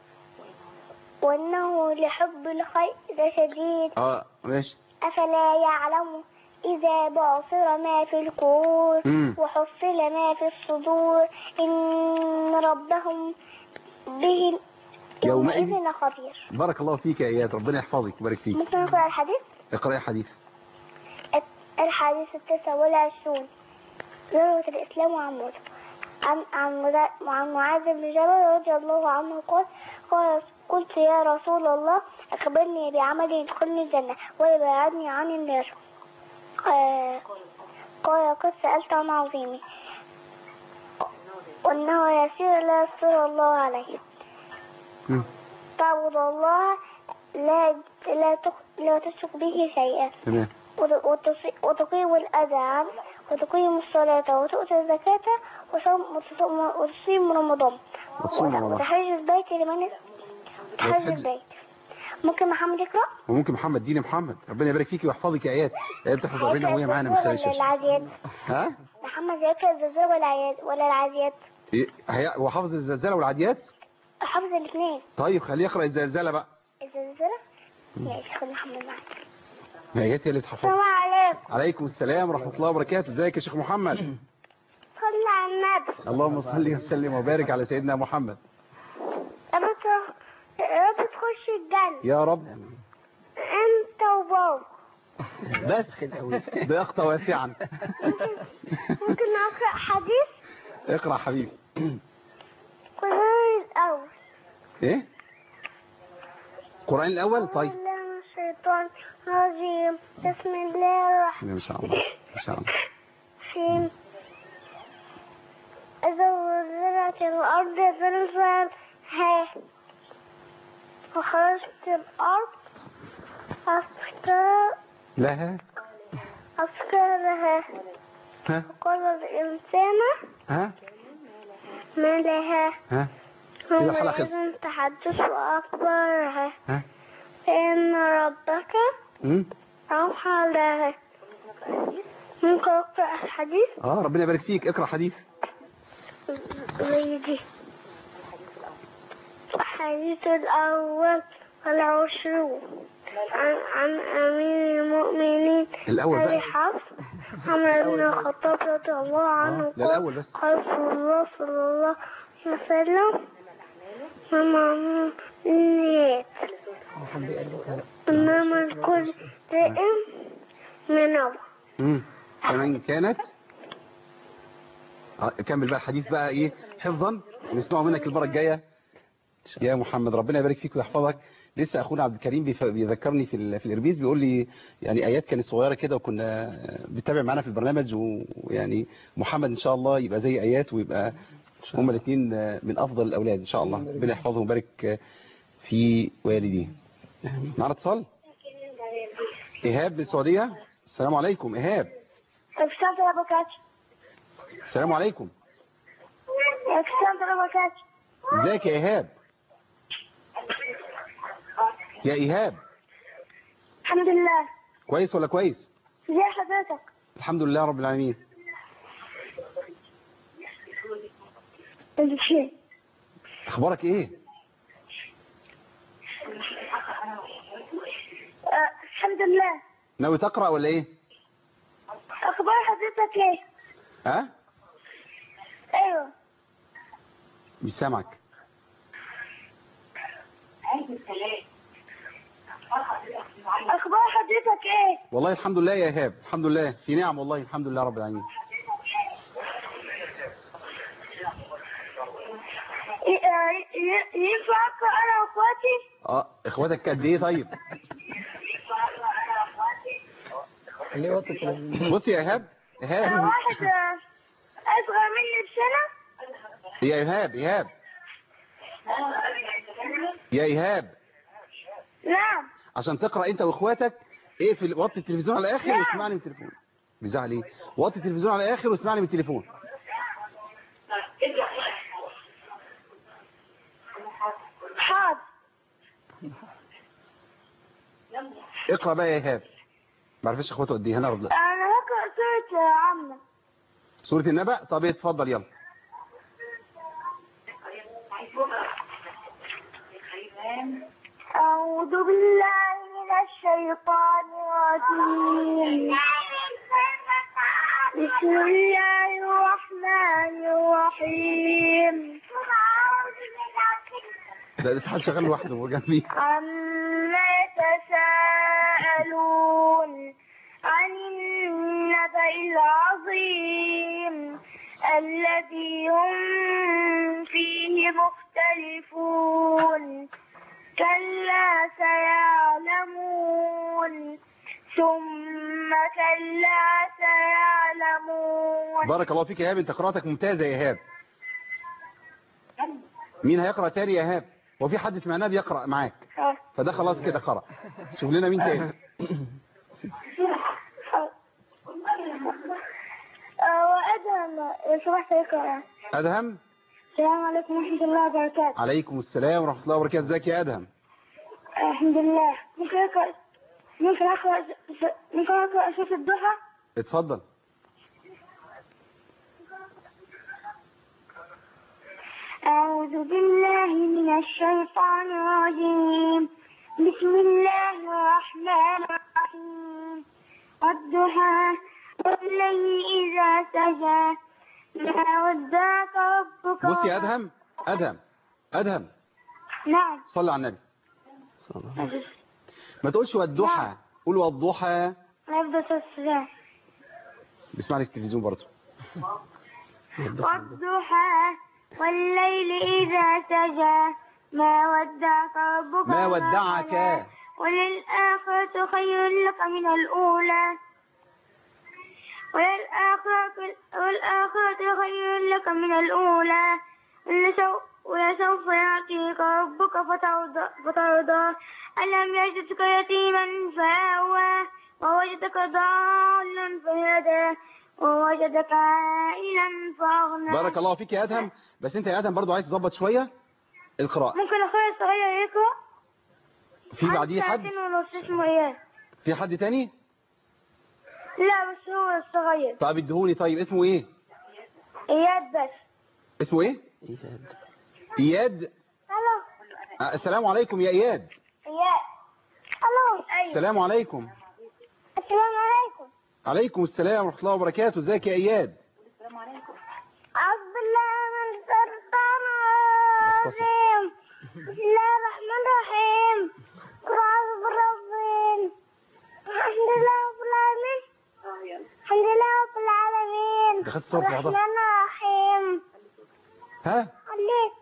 وإنه لحب الخير لشديد اه ماشي أفلا يعلم إذا بعثر ما في القبور مم. وحصل ما في الصدور إن ربهم بهم يومئذ يومئذ خبير بارك الله فيك يا ايات ربنا يحفظك ويبارك فيك ممكن أقرأ الحديث اقرأي حديث الحديث التاسع والعشرون ذروة الإسلام وعموده عن عن مدا- عن معاذ بن جبل رضي الله عنه قال قال قلت يا رسول الله أخبرني بعمل يدخلني الجنة ويبعدني عن النار قال- قال قد سألت عن عظيمي وأنه يسير لا يسر الله عليه مم. تعبد الله لا لا تخ- لا تشرك به شيئا تمام وت- وتصي- وتقيم الأذى عنه وتقيم الصلاة وتؤتي الزكاة وصوم وتصوم- وتصيم رمضان وتصوم وت- رمضان. وتحج البيت لمن تحج وتحج- البيت ممكن محمد يقرأ؟ وممكن محمد ديني محمد ربنا يبارك فيكي ويحفظك يا ايات ايات بتحفظ ربنا وهي معانا من خلال ولا الشاشه العاديات ها محمد يقرأ الزلزال ولا العاديات ولا العاديات إيه؟ هي- هو حافظ الزلزال والعاديات حافظ الاثنين طيب خليه يقرأ الزلزال بقى الزلزال ماشي خد محمد معاك ما ايات هي اللي تحفظ السلام عليكم عليكم السلام ورحمة الله وبركاته ازيك يا شيخ محمد صلى على النبي اللهم صل وسلم وبارك على سيدنا محمد يا رب تخ- يا رب تخش الجنة يا رب انت وبابا بس ضيقت واسعا ممكن اقرأ حديث اقرأ حبيبي قرآن الأول ايه القرآن الأول طيب بسم الله من الشيطان الرجيم بسم الله الرحمن ان شاء الله ان شاء الله الرحيم إذا وزرت الأرض زلزالها وخرجت الأرض أسكار لها أسكارها ها قال الإنسان ها ما لها ها كده الحلقة خلصت يومئذ تحدث أخبارها ها إن ربك مم؟ أوحى لها ممكن أقرأ الحديث اه ربنا يبارك فيك اقرأ حديث زي دي الحديث الأول والعشرون عن, عن أمير المؤمنين الأول أبي بقى حفص عمر بن الخطاب رضي الله عنه اه لا الأول بس قال رسول الله صلى الله عليه وسلم إنما النيات إنما الكل دائم من الله مم. فمن كانت آه، كمل بقى الحديث بقى ايه حفظا ونسمعه منك المره الجايه يا محمد ربنا يبارك فيك ويحفظك لسه اخونا عبد الكريم بيف- بيذكرني في ال- في الاربيز بيقول لي يعني ايات كانت صغيره كده وكنا آه، بتتابع معانا في البرنامج و- ويعني محمد ان شاء الله يبقى زي ايات ويبقى هما الاثنين من افضل الاولاد ان شاء الله ربنا يحفظهم ويبارك آه، في والديه معنا اتصال ايهاب من السعوديه السلام عليكم ايهاب أكسنت ربكاتي السلام عليكم أكسنت ربكاتي ازيك يا ايهاب يا ايهاب الحمد لله كويس ولا كويس زي حضرتك الحمد لله رب العالمين اخبارك ايه آه، الحمد لله ناوي تقرأ ولا ايه اخبار حضرتك ايه ها ايوه مش سامعك اخبار حضرتك ايه والله الحمد لله يا ايهاب الحمد لله في نعم والله الحمد لله رب العالمين ي- آه، ي- ينفع اقرا انا واخواتي اه اخواتك قد ايه طيب خليه يوطي التلفزيون بص يا ايهاب آه، ايهاب واحد آه، اصغر مني بسنه يا ايهاب ايهاب يا ايهاب نعم عشان تقرأ انت واخواتك ايه في وطي التلفزيون على الاخر واسمعني من التليفون بيزعل ايه وطي التلفزيون على الاخر واسمعني من التليفون حاضر اقرأ بقى يا ايهاب ما عرفش اخواته قد ايه هنعرض لا انا هقرا سوره آه، عامه سورة النبأ طب اتفضل يلا أعوذ بالله من الشيطان الرجيم بسم الله الرحمن الرحيم ده الاسحاق شغال لوحده هو جنبي عما يتساءلون عن النبأ العظيم الذي هم فيه مختلفون كلا سيعلمون ثم كلا سيعلمون بارك الله فيك يا ايهاب انت قراءتك ممتازة يا ايهاب مين هيقرأ تاني يا ايهاب هو في حد سمعناه بيقرأ معاك فده خلاص كده قرأ شوف لنا مين تاني آه، وأدهم لو سمحت يقرأ ادهم السلام عليكم ورحمة الله وبركاته عليكم السلام ورحمة الله وبركاته ازيك يا ادهم الحمد لله ممكن أقرأ ممكن أقرأ ممكن أقرأ سورة الضحى اتفضل أعوذ بالله من الشيطان الرجيم بسم الله الرحمن الرحيم والضحى والليل إذا سجى ما ودعك ربك بص يا وما- ادهم ادهم ادهم نعم صلي على النبي ما تقولش والضحى قول والضحى نبدأ السلام بيسمع لك التلفزيون برضه والضحى والليل إذا سجى ما ودعك ربك ما وما ودعك قلى. وللآخرة خير لك من الأولى وللآخرة والآخرة خير لك من الأولى ولسو- ولسوف يعطيك ربك فترضى, فترضى ألم يجدك يتيما فآوى ووجدك ضالا فهدى ووجدك عائلا فأغنى بارك الله فيك يا ادهم بس انت يا ادهم برضه عايز تظبط شوية القراءة ممكن أخويا الصغير يقرأ في بعديه حد ساعتين ونص اسمه إياد في حد تاني لا بس هو الصغير طب ادهوني طيب اسمه ايه إياد بس اسمه ايه اياد ألو آه، السلام عليكم يا اياد إياد ألو أيوة السلام عليكم السلام عليكم عليكم السلام ورحمة الله وبركاته ازيك يا اياد أعوذ بالله من الشيطان الرجيم بسم الله الرحمن الرحيم قل أعوذ بربين الحمد لله رب العالمين الحمد لله رب العالمين دخلت صوت بعضها. الرحمن الرحيم ها عليك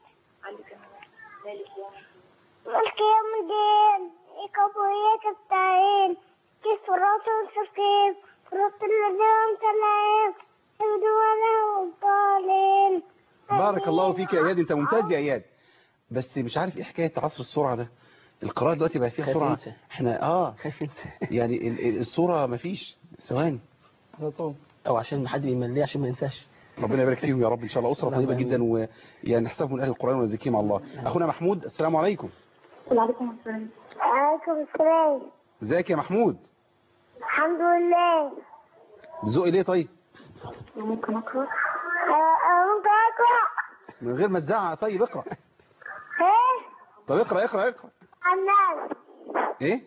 ملك يوم الدين إياك وإياك نستعين كيف صراط المستقيم صراط الذين أنعمت عليهم غير المغضوب الضالين بارك الله فيك يا اياد انت ممتاز يا اياد بس مش عارف ايه حكاية عصر السرعة ده القراءة دلوقتي بقى فيها خايف سرعة ينسى. احنا اه خايف انت يعني ال- ال- الصورة مفيش ثواني على طول او عشان حد بيمليه عشان ما ينساش ربنا يبارك فيهم يا رب ان شاء الله اسره اللهم طيبه آمين. جدا ويعني نحسبهم من اهل القران ونزكيهم على الله اخونا محمود السلام عليكم وعليكم السلام عليكم السلام ازيك يا محمود الحمد لله ذوقي ليه طيب ممكن أقرأ؟ آه، ممكن أقرأ من غير ما تزعق طيب اقرا ايه طب اقرا اقرا اقرا الناس ايه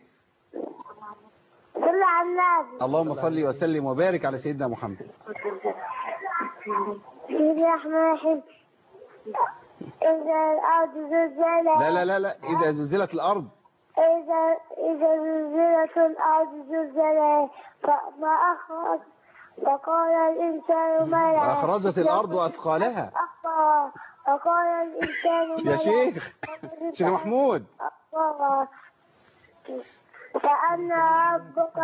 صل على النبي اللهم صل وسلم وبارك على سيدنا محمد بسم الله الرحمن الرحيم إذا الأرض زلزلها لا لا لا لا اذا زلزلت الارض إذا إذا زلزلت الأرض زلزالها فما أخرج فقال الإنسان ما لها اخرجت الارض اثقالها أخبرها فقال الإنسان ما يا لها شيخ شيخ محمود أخبرها فأن ربك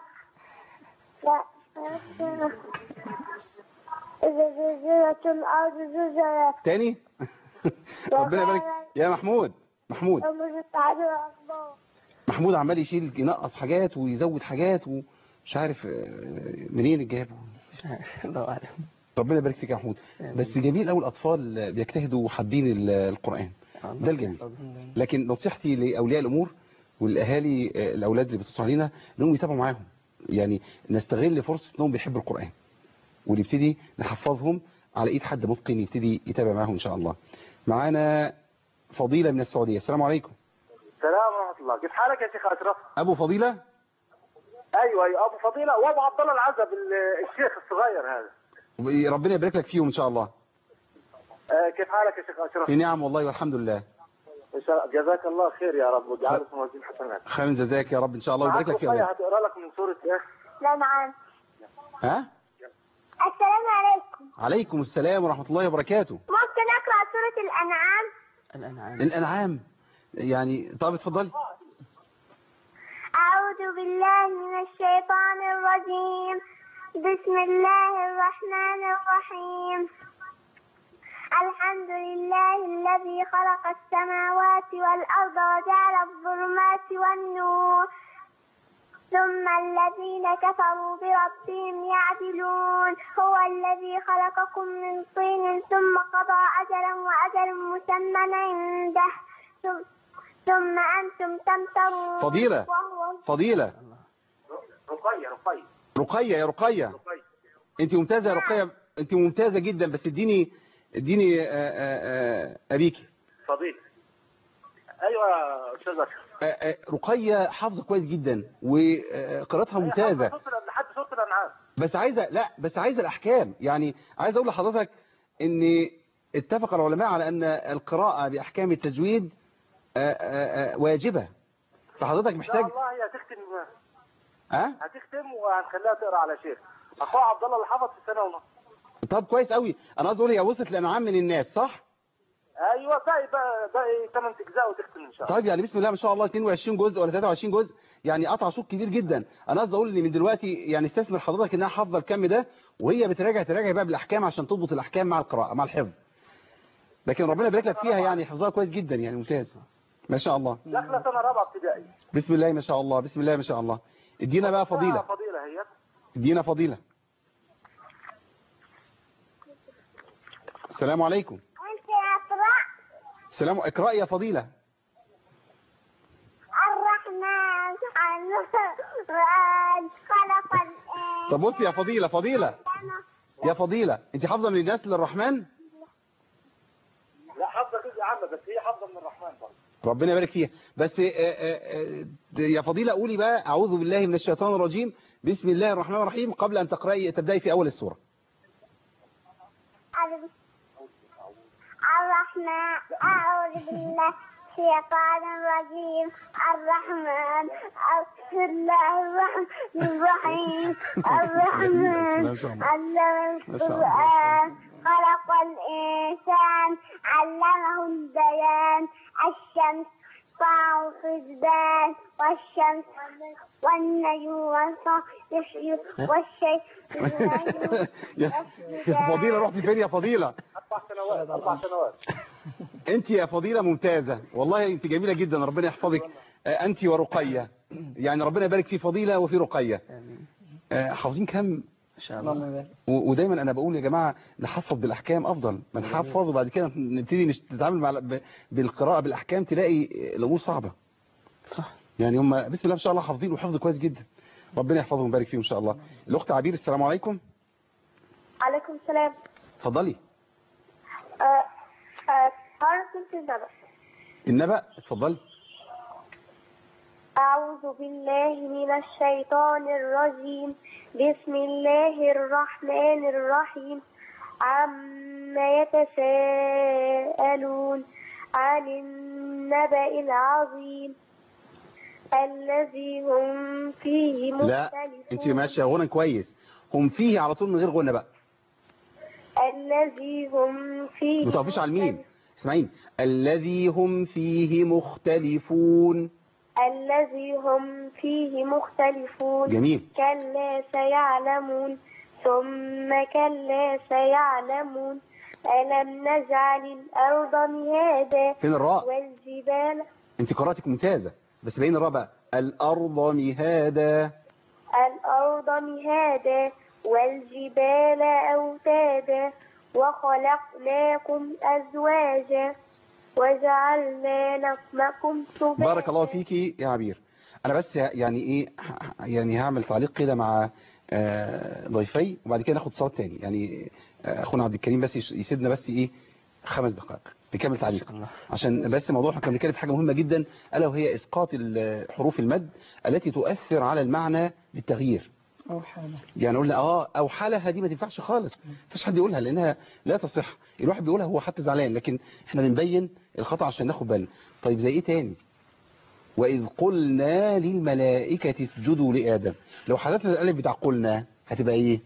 ف- إذا زلزلت الأرض زلزالها تاني ربنا يبارك يا محمود محمود ومن التعبير أخبار محمود عمال يشيل ينقص حاجات ويزود حاجات ومش عارف آه، منين جابه الله أعلم ربنا يبارك فيك يا محمود بس جميل قوي الاطفال بيجتهدوا وحابين ال- القران ده الجميل لكن نصيحتي لاولياء الامور والاهالي آه، الاولاد اللي بيتصلوا علينا انهم يتابعوا معاهم يعني نستغل فرصه انهم بيحبوا القران ونبتدي نحفظهم على ايد حد متقن يبتدي يتابع معاهم ان شاء الله معانا فضيله من السعوديه السلام عليكم السلام ورحمة الله كيف حالك يا شيخ أشرف ابو فضيله أيوة أيوة أبو فضيلة وأبو عبد الله العزب ال- الشيخ الصغير هذا ربنا يبارك لك فيهم ان شاء الله آه كيف حالك يا شيخ أشرف في نعم والله والحمد لله إن شاء الله جزاك الله خير يا رب وجعله في موازين حسنات خير جزاك يا رب ان شاء الله ويبارك لك في معك رقية اولادك هتقرا لك من سورة إيه لا نعم ها السلام عليكم عليكم السلام ورحمه الله وبركاته ممكن أقرأ سورة الأنعام الأنعام الانعام يعني طب اتفضلي أعوذ بالله من الشيطان الرجيم بسم الله الرحمن الرحيم الحمد لله الذي خلق السماوات والأرض وجعل الظلمات والنور ثم الذين كفروا بربهم يعدلون هو الذي خلقكم من طين ثم قضى أجلا وأجل مسمى عنده ثم, ثم أنتم تمترون فضيلة. وهو فضيله رقية رقية رقيه يا رقيه رقية انت ممتازه يا رقيه انت ممتازه جدا بس اديني اديني آه، آه، آه، ابيكي فضيلة أيوة يا أستاذ أشرف آه، آه، رقيه حافظه كويس جدا وقراءتها ممتازه هي حافظة سورة- لحد سورة الأنعام بس عايزه لا بس عايزه الاحكام يعني عايز اقول لحضرتك ان اتفق العلماء على ان القراءه باحكام التجويد آه، آه، آه، واجبه فحضرتك إن شاء محتاج الله هي هتختم ها هتختم وهنخليها تقرا على شيخ أخوها عبد الله اللي حفظ في سنة ونص طب كويس قوي انا قصدي اقول هي وصلت لانعام من الناس صح أيوة باقي بقى باقي 8 أجزاء وتختم إن شاء الله طيب يعني بسم الله ما شاء الله 22 جزء ولا 23 جزء يعني قطع شوط كبير جدا انا قصدي اقول ان من دلوقتي يعني استثمر حضرتك انها حافظه الكم ده وهي بتراجع تراجع بقى بالاحكام عشان تضبط الاحكام مع القراءه مع الحفظ لكن ربنا يبارك لك فيها يعني حفظها كويس جدا يعني ممتاز ما شاء الله داخلة سنة رابعة ابتدائي بسم الله ما شاء الله بسم الله ما شاء الله ادينا بقى فضيله فضيلة هي ادينا فضيله السلام عليكم أنت أقرأ السلام اقرأ يا فضيله الرحمن الرحمن خلق الإنسان طب بصي يا فضيله فضيله يا فضيله انت حافظه من الناس للرحمن لا حافظة جزء عامة بس هي حافظة من الرحمن برضه ربنا يبارك فيها بس آه، آه، آه، يا فضيلة قولي بقى أعوذ بالله من الشيطان الرجيم بسم الله الرحمن الرحيم قبل أن تقرأي تبدأي في أول السورة الرحمن أعوذ بالله الشيطان الرجيم الرحمن بسم الله الرحمن الرحيم الرحمن علم القرآن خلق الإنسان علمه البيان الشمس طاع حسبان والشمس والنجم والصخر يسجد والشيء يا يا فضيلة رحتي فين يا فضيلة أربع سنوات أربع سنوات أنت يا فضيلة ممتازة والله أنت جميلة جدا ربنا يحفظك آه، أنت ورقية يعني ربنا يبارك في فضيلة وفي رقية آه، حافظين كم إن شاء الله اللهم بارك و- ودايما انا بقول يا جماعه نحفظ بالاحكام افضل ما نحفظ وبعد كده نبتدي نش- نتعامل مع ب- بالقراءه بالاحكام تلاقي الامور صعبه صح يعني هم بسم الله ما شاء الله حافظين وحفظ كويس جدا ربنا يحفظهم ويبارك فيهم ان شاء الله الاخت عبير السلام عليكم عليكم السلام اتفضلي آه، آه، حرف النبأ النبأ اتفضلي أعوذ بالله من الشيطان الرجيم بسم الله الرحمن الرحيم عما يتساءلون عن النبأ العظيم الذي هم فيه لا مختلفون انت ماشيه غنى كويس هم فيه على طول من غير غنى بقى الذي هم فيه ما تقفيش على الميم مختلفون. اسمعين الذي هم فيه مختلفون الذي هم فيه مختلفون جميل كلا سيعلمون ثم كلا سيعلمون ألم نجعل الأرض مهادا فين الراء والجبال انت قراءتك ممتازة بس بين الراء بقى الأرض مهادا الأرض مهادا والجبال أوتادا وخلقناكم أزواجا وجعلنا نومكم سباتا بارك الله فيكي يا عبير انا بس يعني ايه ه- يعني هعمل تعليق كده مع آه، ضيفي وبعد كده ناخد صوت تاني يعني آه، اخونا عبد الكريم بس يش- يسيبنا بس ايه خمس دقائق نكمل تعليق عشان بس موضوع احنا كنا بنتكلم في حاجه مهمه جدا الا وهي اسقاط ال- حروف المد التي تؤثر على المعنى بالتغيير أو حالة يعني قلنا اه او حالها دي ما تنفعش خالص مفيش حد يقولها لانها لا تصح الواحد بيقولها هو حتى زعلان لكن احنا بنبين الخطا عشان ناخد بالنا طيب زي ايه تاني واذ قلنا للملائكه اسجدوا لادم لو حذفنا الالف بتاع قلنا هتبقى ايه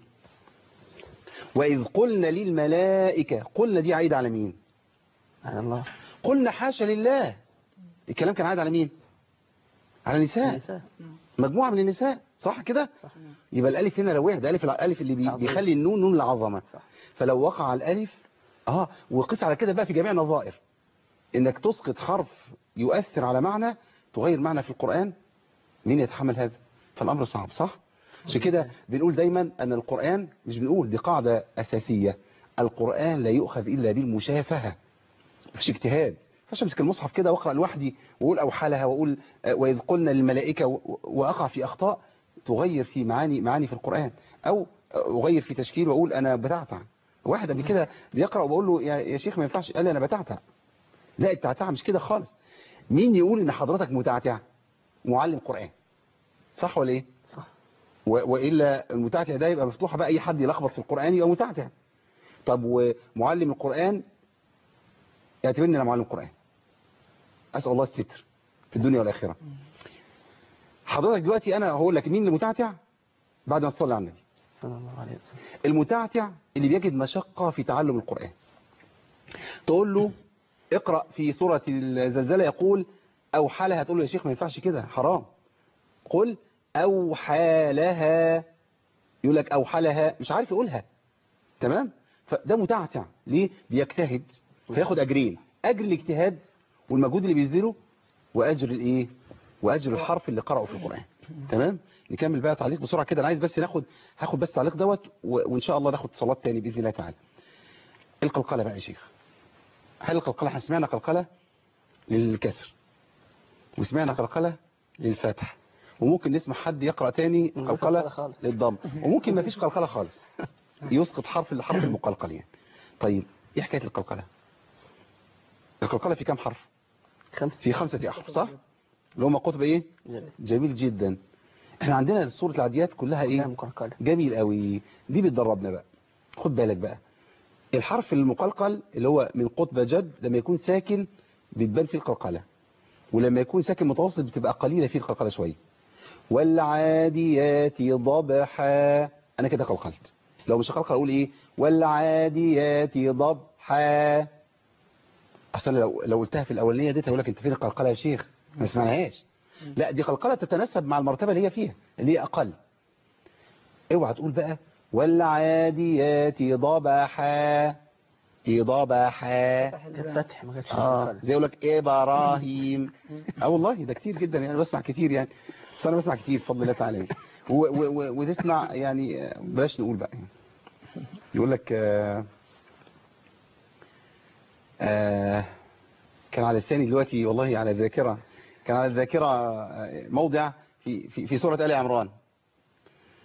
واذ قلنا للملائكه قلنا دي عايده على مين على الله قلنا حاشا لله الكلام كان عايد على مين على النساء النساء مجموعه من النساء صح كده صح يبقى الالف هنا لو واحد الالف الالف اللي بي- عظيم. بيخلي النون نون العظمه صح. فلو وقع على الالف اه وقس على كده بقى في جميع النظائر انك تسقط حرف يؤثر على معنى تغير معنى في القرآن مين يتحمل هذا فالامر صعب صح عشان كده بنقول دايما ان القرآن مش بنقول دي قاعدة اساسية القرآن لا يؤخذ الا بالمشافهة مفيش اجتهاد فاش امسك المصحف كده واقرا لوحدي واقول اوحالها واقول آه، واذ قلنا للملائكه و- واقع في اخطاء تغير في معاني معاني في القران او اغير في تشكيل واقول انا بتعتع واحد قبل كده بيقرا وبقول له يا يا شيخ ما ينفعش قال لي انا بتعتع لا التعتع مش كده خالص مين يقول ان حضرتك متعتع معلم قران صح ولا ايه صح و- والا المتعتع ده يبقى مفتوحه بقى اي حد يلخبط في القران يبقى متعتع طب ومعلم القران يعتبرني انا معلم قران اسال الله الستر في الدنيا والاخره حضرتك دلوقتي انا هقول لك مين المتعتع بعد ما تصلي على النبي صلى الله عليه وسلم المتعتع اللي بيجد مشقة في تعلم القرآن تقول له اقرأ في سورة الزلزلة يقول أوحى لها تقول له يا شيخ ما ينفعش كده حرام قل أوحى لها يقول لك أوحى لها مش عارف يقولها تمام فده متعتع ليه بيجتهد فياخد أجرين أجر الاجتهاد والمجهود اللي بيبذله وأجر الإيه وأجر الحرف اللي قرأه في القرآن تمام نكمل بقى تعليق بسرعة كده أنا عايز بس ناخد هاخد بس تعليق دوت و- وإن شاء الله ناخد صلاة تاني بإذن الله تعالى القلقلة بقى يا شيخ هل القلقلة احنا سمعنا قلقلة للكسر وسمعنا قلقلة للفتح وممكن نسمع حد يقرأ تاني من غير قلقلة قلقلة خالص. للضم وممكن ما فيش قلقلة خالص يسقط حرف الحرف المقلقل يعني طيب ايه حكاية القلقلة القلقلة في كام حرف خمس في خمسة أحرف صح اللي هم قطب ايه جميل. جميل جدا احنا عندنا سورة العاديات كلها كلها ايه مقلقلة جميل قوي دي بتدربنا بقى خد بالك بقى الحرف المقلقل اللي هو من قطب جد لما يكون ساكن بتبان فيه القلقلة ولما يكون ساكن متوسط بتبقى قليلة فيه القلقلة شوية والعاديات ضبحا انا كده قلقلت لو مش هقلقل اقول ايه والعاديات ضبحا اصلا لو لو قلتها في الاولانيه دي هقول لك انت فين القلقله يا شيخ ما سمعناهاش لا دي قلقله تتناسب مع المرتبه اللي هي فيها اللي هي اقل اوعى تقول بقى والعاديات ضبحا ضبحا الفتح ما كانتش اه مقلقلة. زي يقول لك ابراهيم اه والله ده كتير جدا يعني بسمع كتير يعني بس انا بسمع كتير بفضل الله تعالى و- و- و- وتسمع يعني آه، بلاش نقول بقى يقول لك آه آه كان على لساني دلوقتي والله على الذاكره كان على الذاكره آه، موضع في في في سوره ال عمران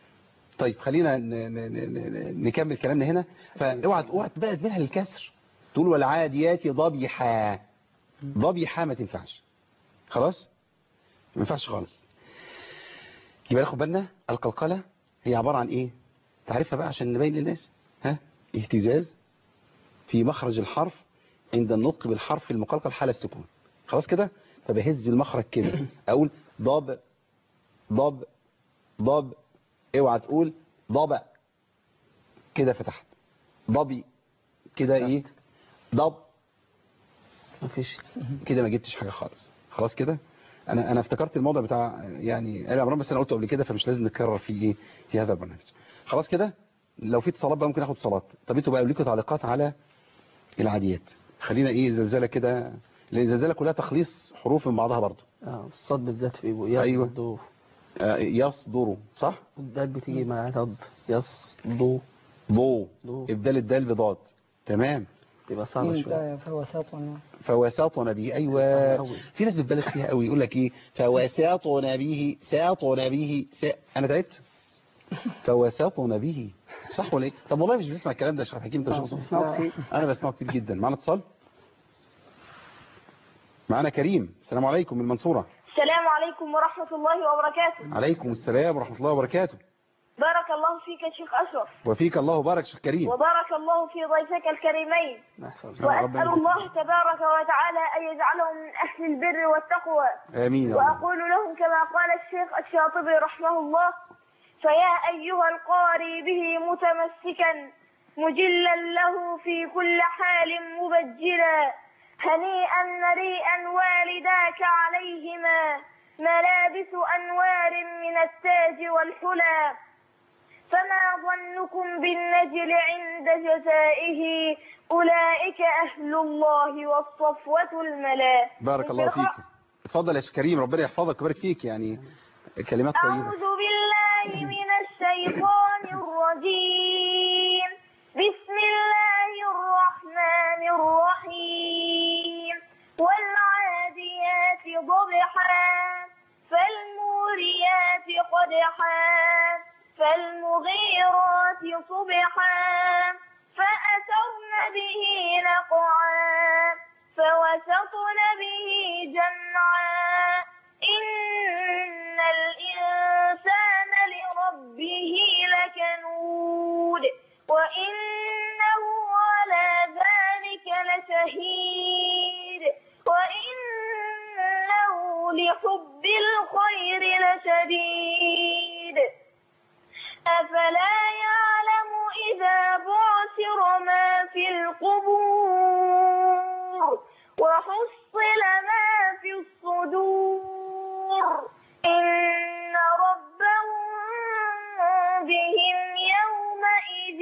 طيب خلينا ن- ن- ن- ن- نكمل كلامنا هنا فاوعى اوعى بقى منها للكسر تقول والعاديات ضبيحا ضبيحا ما تنفعش خلاص ما ينفعش خالص يبقى ناخد بالنا القلقلة هي عبارة عن ايه تعرفها بقى عشان نبين للناس ها اهتزاز في مخرج الحرف عند النطق بالحرف المقلقل حال السكون خلاص كده فبهز المخرج كده اقول ضب ضب ضب اوعى تقول ضبع كده فتحت ضبي كده ايه ضب مفيش كده ما جبتش حاجة خالص خلاص كده انا انا افتكرت الموضوع بتاع يعني آل عمران بس انا قلته قبل كده فمش لازم نكرر فيه ايه في هذا البرنامج خلاص كده لو في اتصالات بقى ممكن اخد اتصالات طب انتوا بقى لكم تعليقات على العاديات خلينا ايه زلزله كده لان الزلزله كلها تخليص حروف من بعضها برضه اه الصاد بالذات في أيوة. يصدو آه، يصدر صح الدال بتيجي مع ضد يصدو ضو ضو ابدال الدال بضاد تمام تبقى صعبة شوية انت فوساطنا فواساطنا به ايوه أوي. في ناس بتبالغ فيها قوي يقول لك ايه فواساطنا به ساطنا به سا... انا تعبت فواساطنا به صح ولا ايه طب والله مش بنسمع الكلام ده يا شيخ حكيم انت مش بتسمع؟ بتسمعوا كتير انا بسمعه كتير جدا معانا اتصال معانا كريم السلام عليكم من المنصورة السلام عليكم ورحمة الله وبركاته عليكم السلام ورحمة الله وبركاته بارك الله فيك يا شيخ أشرف وفيك الله وبارك شيخ كريم وبارك الله في ضيفك الكريمين نحفظ آه، ربنا وأسأل الله تبارك وتعالى أن يجعلهم من أهل البر والتقوى امين يا رب وأقول لهم كما قال الشيخ الشاطبي رحمه الله فيا أيها القاري به متمسكا مجلا له في كل حال مبجلا هنيئا مريئا والداك عليهما ملابس أنوار من التاج والحلى فما ظنكم بالنجل عند جزائه أولئك أهل الله والصفوة الملا بارك الله فيك اتفضل يا شيخ كريم ربنا يحفظك ويبارك فيك يعني كلمات طيبة أعوذ بالله من الشيطان الرجيم بسم الله الرحمن الرحيم والعاديات ضبحا فالموريات قدحا فالمغيرات صبحا فأثرن به نقعا فوسطن به جمعا إن الإنسان لربه لكنود وإنه على ذلك لشهيد وإنه لحب الخير لشديد أفلا يعلم إذا بعثر ما في القبور وحصل ما في الصدور إن ربهم بهم يومئذ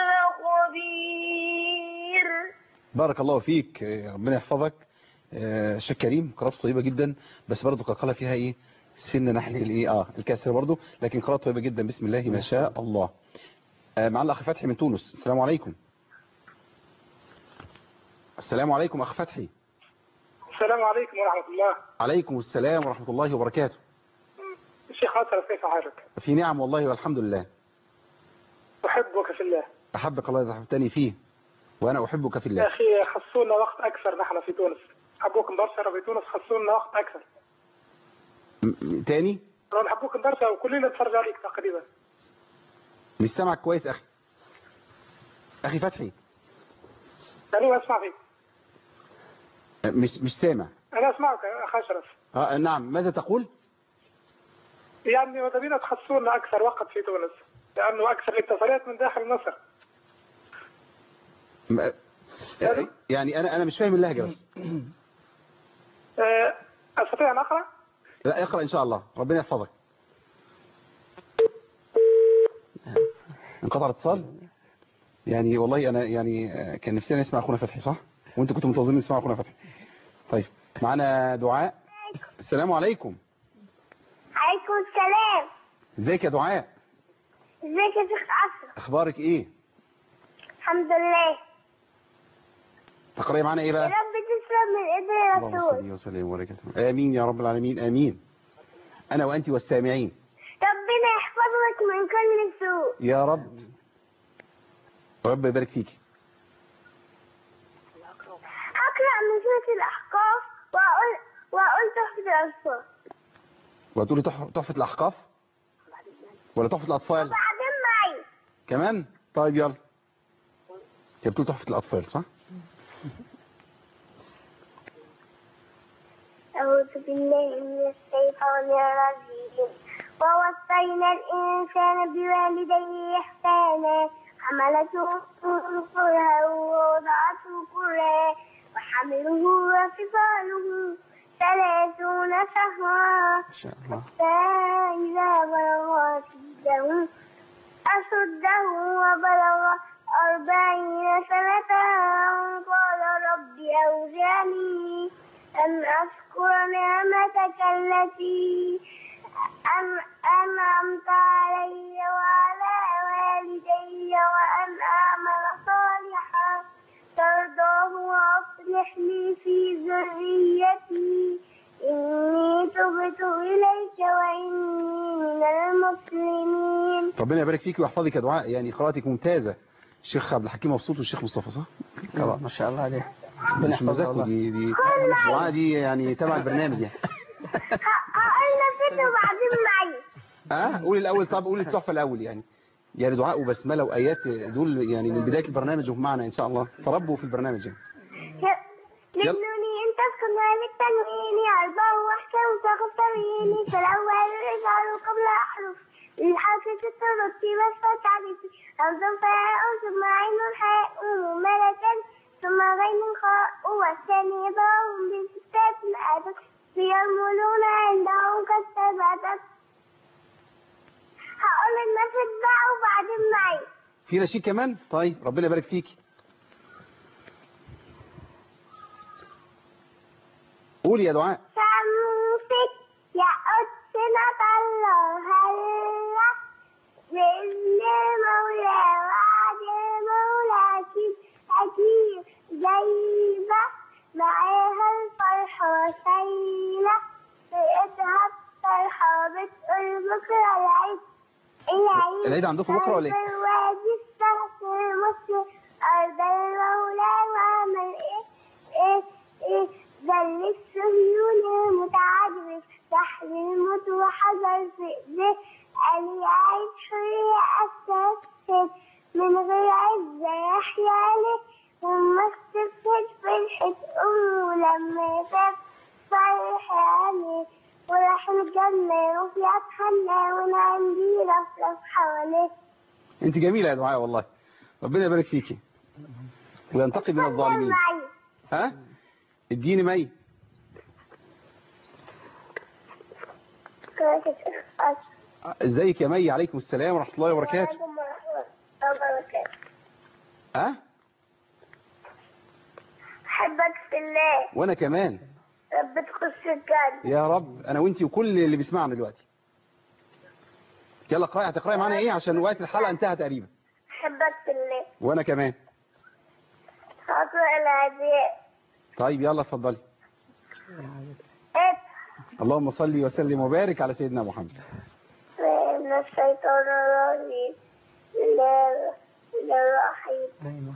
لخبير بارك الله فيك آه، ربنا يحفظك آه، شيخ كريم قراءته طيبة جدا بس برضه قلقلة فيها ايه سن ناحية الايه اه الكسر برضه لكن قراءة طيبة جدا بسم الله ما شاء الله آه، معنا الاخ فتحي من تونس السلام عليكم السلام عليكم اخ فتحي السلام عليكم ورحمة الله عليكم السلام ورحمة الله وبركاته الشيخ أشرف كيف حالك في نعم والله والحمد لله أحبك في الله أحبك الله إذا أحببتني فيه وأنا أحبك في يا الله أخي خصونا وقت أكثر نحن في تونس حبوكم برشا في تونس خصونا وقت أكثر م- م- تاني لو نحبوكم برشا وكلنا نتفرج عليك تقريبا مش سامعك كويس أخي أخي فتحي أنا أسمع فيك مش مش سامع أنا أسمعك يا أخ أشرف آه نعم ماذا تقول يعني ماذا بينا تخصونا أكثر وقت في تونس لأنه أكثر الاتصالات من داخل مصر م- آه، يعني أنا أنا مش فاهم اللهجة بس أه، أستطيع أن أقرأ؟ لا اقرأ إن شاء الله ربنا يحفظك انقطع الاتصال يعني والله أنا يعني آه، كان نفسي أنا أسمع أخونا فتحي صح وأنتوا كنتوا منتظرين تسمعوا أخونا فتحي طيب معانا دعاء السلام عليكم عليكم السلام ازيك يا دعاء ازيك يا شيخ أشرف اخبارك ايه الحمد لله تقرأي معانا ايه يا بقى رب تسلم من ايدي اللهم الرسول صل وسلم وبارك وسلم. امين يا رب العالمين امين انا وانت والسامعين ربنا يحفظك من كل سوء يا رب رب يبارك فيك قلت الأحقاف وأقول وأقول تحفة الأطفال وهتقولي تح- تحفة الأحقاف ولا تحفة الأطفال وبعدين معي كمان طيب يلا هي بتقول تحفة الأطفال صح أعوذ بالله من الشيطان الرجيم ووصينا الإنسان بوالديه إحسانا حملته أمه كرها ووضعته كرها وحمله وفصاله ثلاثون شهرا ما شاء الله فإذا بلغ أشده أشده وبلغ أربعين سنة قال رب أوزعني أن أشكر نعمتك التي أن أنعمت علي وعلى والدي وأن أعمل صالحا ترضاه وأصلح لي في ذريتي إني تبت إليك وإني من المسلمين ربنا يبارك فيك ويحفظك يا دعاء يعني قراءتك ممتازة الشيخ عبد الحكيم مبسوط والشيخ مصطفى صح؟ طبعا ما شاء الله عليه ربنا مش يحفظها مزاجكم والله دي دي دعاء دي يعني تبع البرنامج يعني هقول نسيت وبعدين معي ها قولي الأول طب قولي التحفة الأول يعني يعني دعاء وبسملة وآيات دول يعني من بداية البرنامج ومعنا إن شاء الله تربوا في البرنامج يعني لبنوني إن تسكن للتنوين أربع وحشة وتغفريني فالأول الإجعال قبل أحرف الحافظ الترتيب والفتعبتي أوزن فاء ثم عين حاء ملكا ثم غين خاء والثاني باء بستات الآدم ليعملون عندهم كالسبعة هقول المسجد بقى وبعدين معي في نشيد كمان طيب ربنا يبارك فيكي قولي يا دعاء شمسك يا أسنة الله هلا بإذن المولى وعد المولى أكيد أكيد جايبة معاها الفرحة سايلة بإيدها الفرحة بتقول بكرة العيد العيد العيد عندكم بكرة ولا إيه؟ في الوادي السهل المسلم أرض المولى وعمل إيه إيه إيه ذل الصهيون المتعجرف سحر الموت وحجر في إيديه قال يعيش حرية أساسه من غير عزة يحيى عليه وما استفهد فرحة أمه لما شاف فرح عليه وراح الجنة وفي أتحنى وأنا عندي رفرف حواليه انت جميلة يا دعاء والله ربنا يبارك فيكي وينتقم من الظالمين معي ها اديني مي كويس ازيك يا مي عليكم السلام ورحمة الله وبركاته وعليكم ورحمة الله وبركاته ها أحبك في الله وانا كمان رب تخش الجنة يا رب انا وانتي وكل اللي بيسمعنا دلوقتي يلا اقراي هتقراي معانا ايه عشان وقت الحلقة انتهى تقريبا أحبك في الله وانا كمان هقرأ العزياء طيب يلا اتفضلي افتح اللهم صل وسلم وبارك على سيدنا محمد من الشيطان الرجيم بسم الله الرحمن الرحيم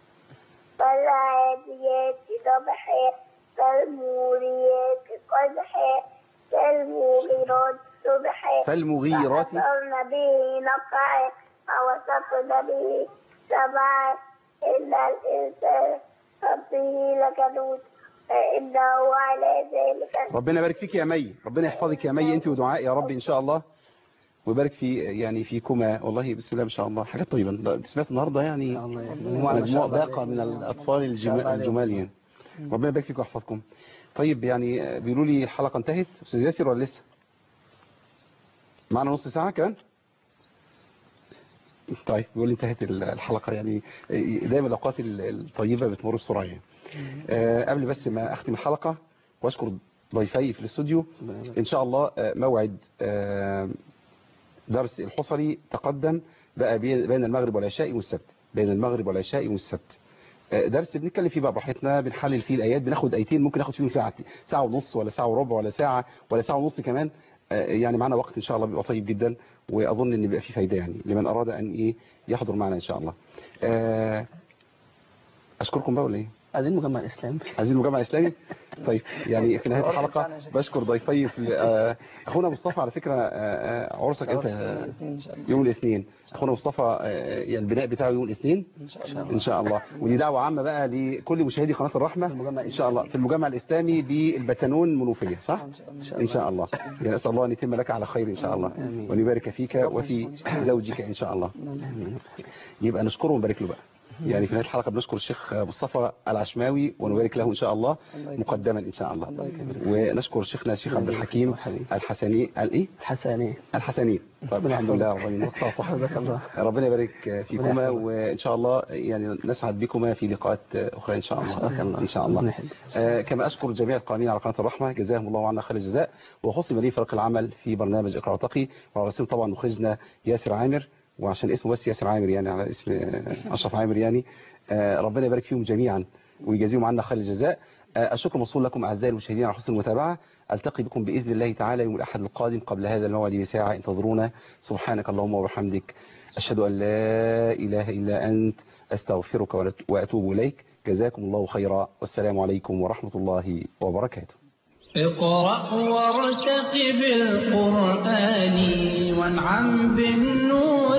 فالعاديات ضبحا فالموريات قدحا فالمغيرات صبحا فالمغيرات فأثرن به نقعا فوسطن به سبعا إن الإنسان ربه لكنود فإنه على ذلك ربنا يبارك فيك يا مي ربنا يحفظك يا مي انت ودعاء يا رب ان شاء الله ويبارك في يعني فيكما والله بسم الله ما شاء الله حاجات طيبة ده انت سمعت النهارده يعني الله يحفظك. مجموعة ما شاء الله باقة عليك. من الأطفال الجمال, الله عليك. الجمال يعني ربنا يبارك فيكم ويحفظكم طيب يعني بيقولوا لي الحلقة انتهت أستاذ ياسر ولا لسه معنا نص ساعة كمان طيب بيقول لي انتهت الحلقة يعني دايما الأوقات الطيبة بتمر بسرعة يعني آه، قبل بس ما أختم الحلقة وأشكر ضيفي في الاستوديو إن شاء الله آه، موعد آه، درس الحصري تقدم بقى بي- بين المغرب والعشاء والسبت بين المغرب والعشاء والسبت آه، درس بنتكلم فيه بقى براحتنا بنحلل فيه الايات بناخد ايتين ممكن ناخد فيهم ساعه ساعه ونص ولا ساعه وربع ولا ساعه ولا ساعه ونص كمان آه، يعني معنا وقت ان شاء الله بيبقى طيب جدا واظن ان بيبقى فيه فايده يعني لمن اراد ان ايه يحضر معنا ان شاء الله آه، اشكركم بقى ولا ايه عايزين مجمع الاسلام عايزين المجمع الاسلامي طيب يعني في نهايه الحلقه بشكر ضيفي في آه، اخونا مصطفى على فكره آه، آه، عرسك انت ان شاء الله يوم الاثنين اخونا مصطفى آه، يعني البناء بتاعه يوم الاثنين ان شاء الله ان شاء الله ودي دعوه عامه بقى لكل مشاهدي قناه الرحمه ان شاء الله في المجمع الاسلامي بالبتنون منوفيه صح ان شاء الله يعني اسال الله ان يتم لك على خير ان شاء الله آمين. وان يبارك فيك وفي زوجك ان شاء الله يبقى نشكره ونبارك له بقى يعني في نهايه الحلقه بنشكر الشيخ مصطفى العشماوي ونبارك له ان شاء الله مقدما ان شاء الله ونشكر شيخنا الشيخ عبد الحكيم الحسني الايه حسني الحسني طيب الحمد لله رب العالمين صح جزاك الله ربنا يبارك فيكما وان شاء الله يعني نسعد بكما في لقاءات اخرى ان شاء الله ان شاء الله آه، كما اشكر جميع القائمين على قناه الرحمه جزاهم الله عنا خير الجزاء وخصم لي فريق العمل في برنامج اقرا وتقي وعلى راسهم طبعا مخرجنا ياسر عامر وعشان اسمه بس ياسر عامر يعني على اسم آه، اشرف عامر يعني آه، ربنا يبارك فيهم جميعا ويجازيهم عنا خير الجزاء آه، الشكر موصول لكم اعزائي المشاهدين على حسن المتابعه التقي بكم باذن الله تعالى يوم الاحد القادم قبل هذا الموعد بساعه انتظرونا سبحانك اللهم وبحمدك اشهد ان لا اله الا انت استغفرك وأت- واتوب اليك جزاكم الله خيرا والسلام عليكم ورحمه الله وبركاته اقرأ وارتقب القرآن وانعم بالنور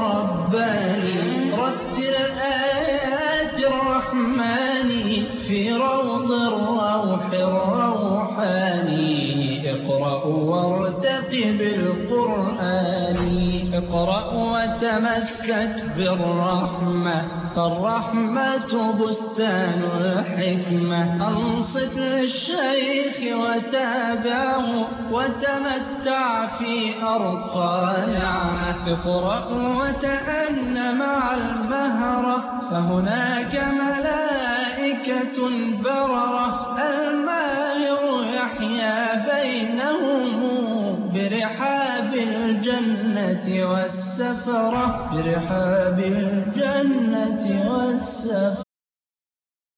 الرباني رتل آيات الرحمن في روض الروح الروحاني اقرأ وارتقب القرآن اقرأ وتمسك بالرحمة فالرحمة بستان الحكمة أنصت للشيخ وتابعه وتمتع في أرقى نعمة اقرأ وتأن مع المهرة فهناك ملائكة بررة الماهر يحيا بينهم برحاب الجنة والسفرة برحاب الجنة والسفرة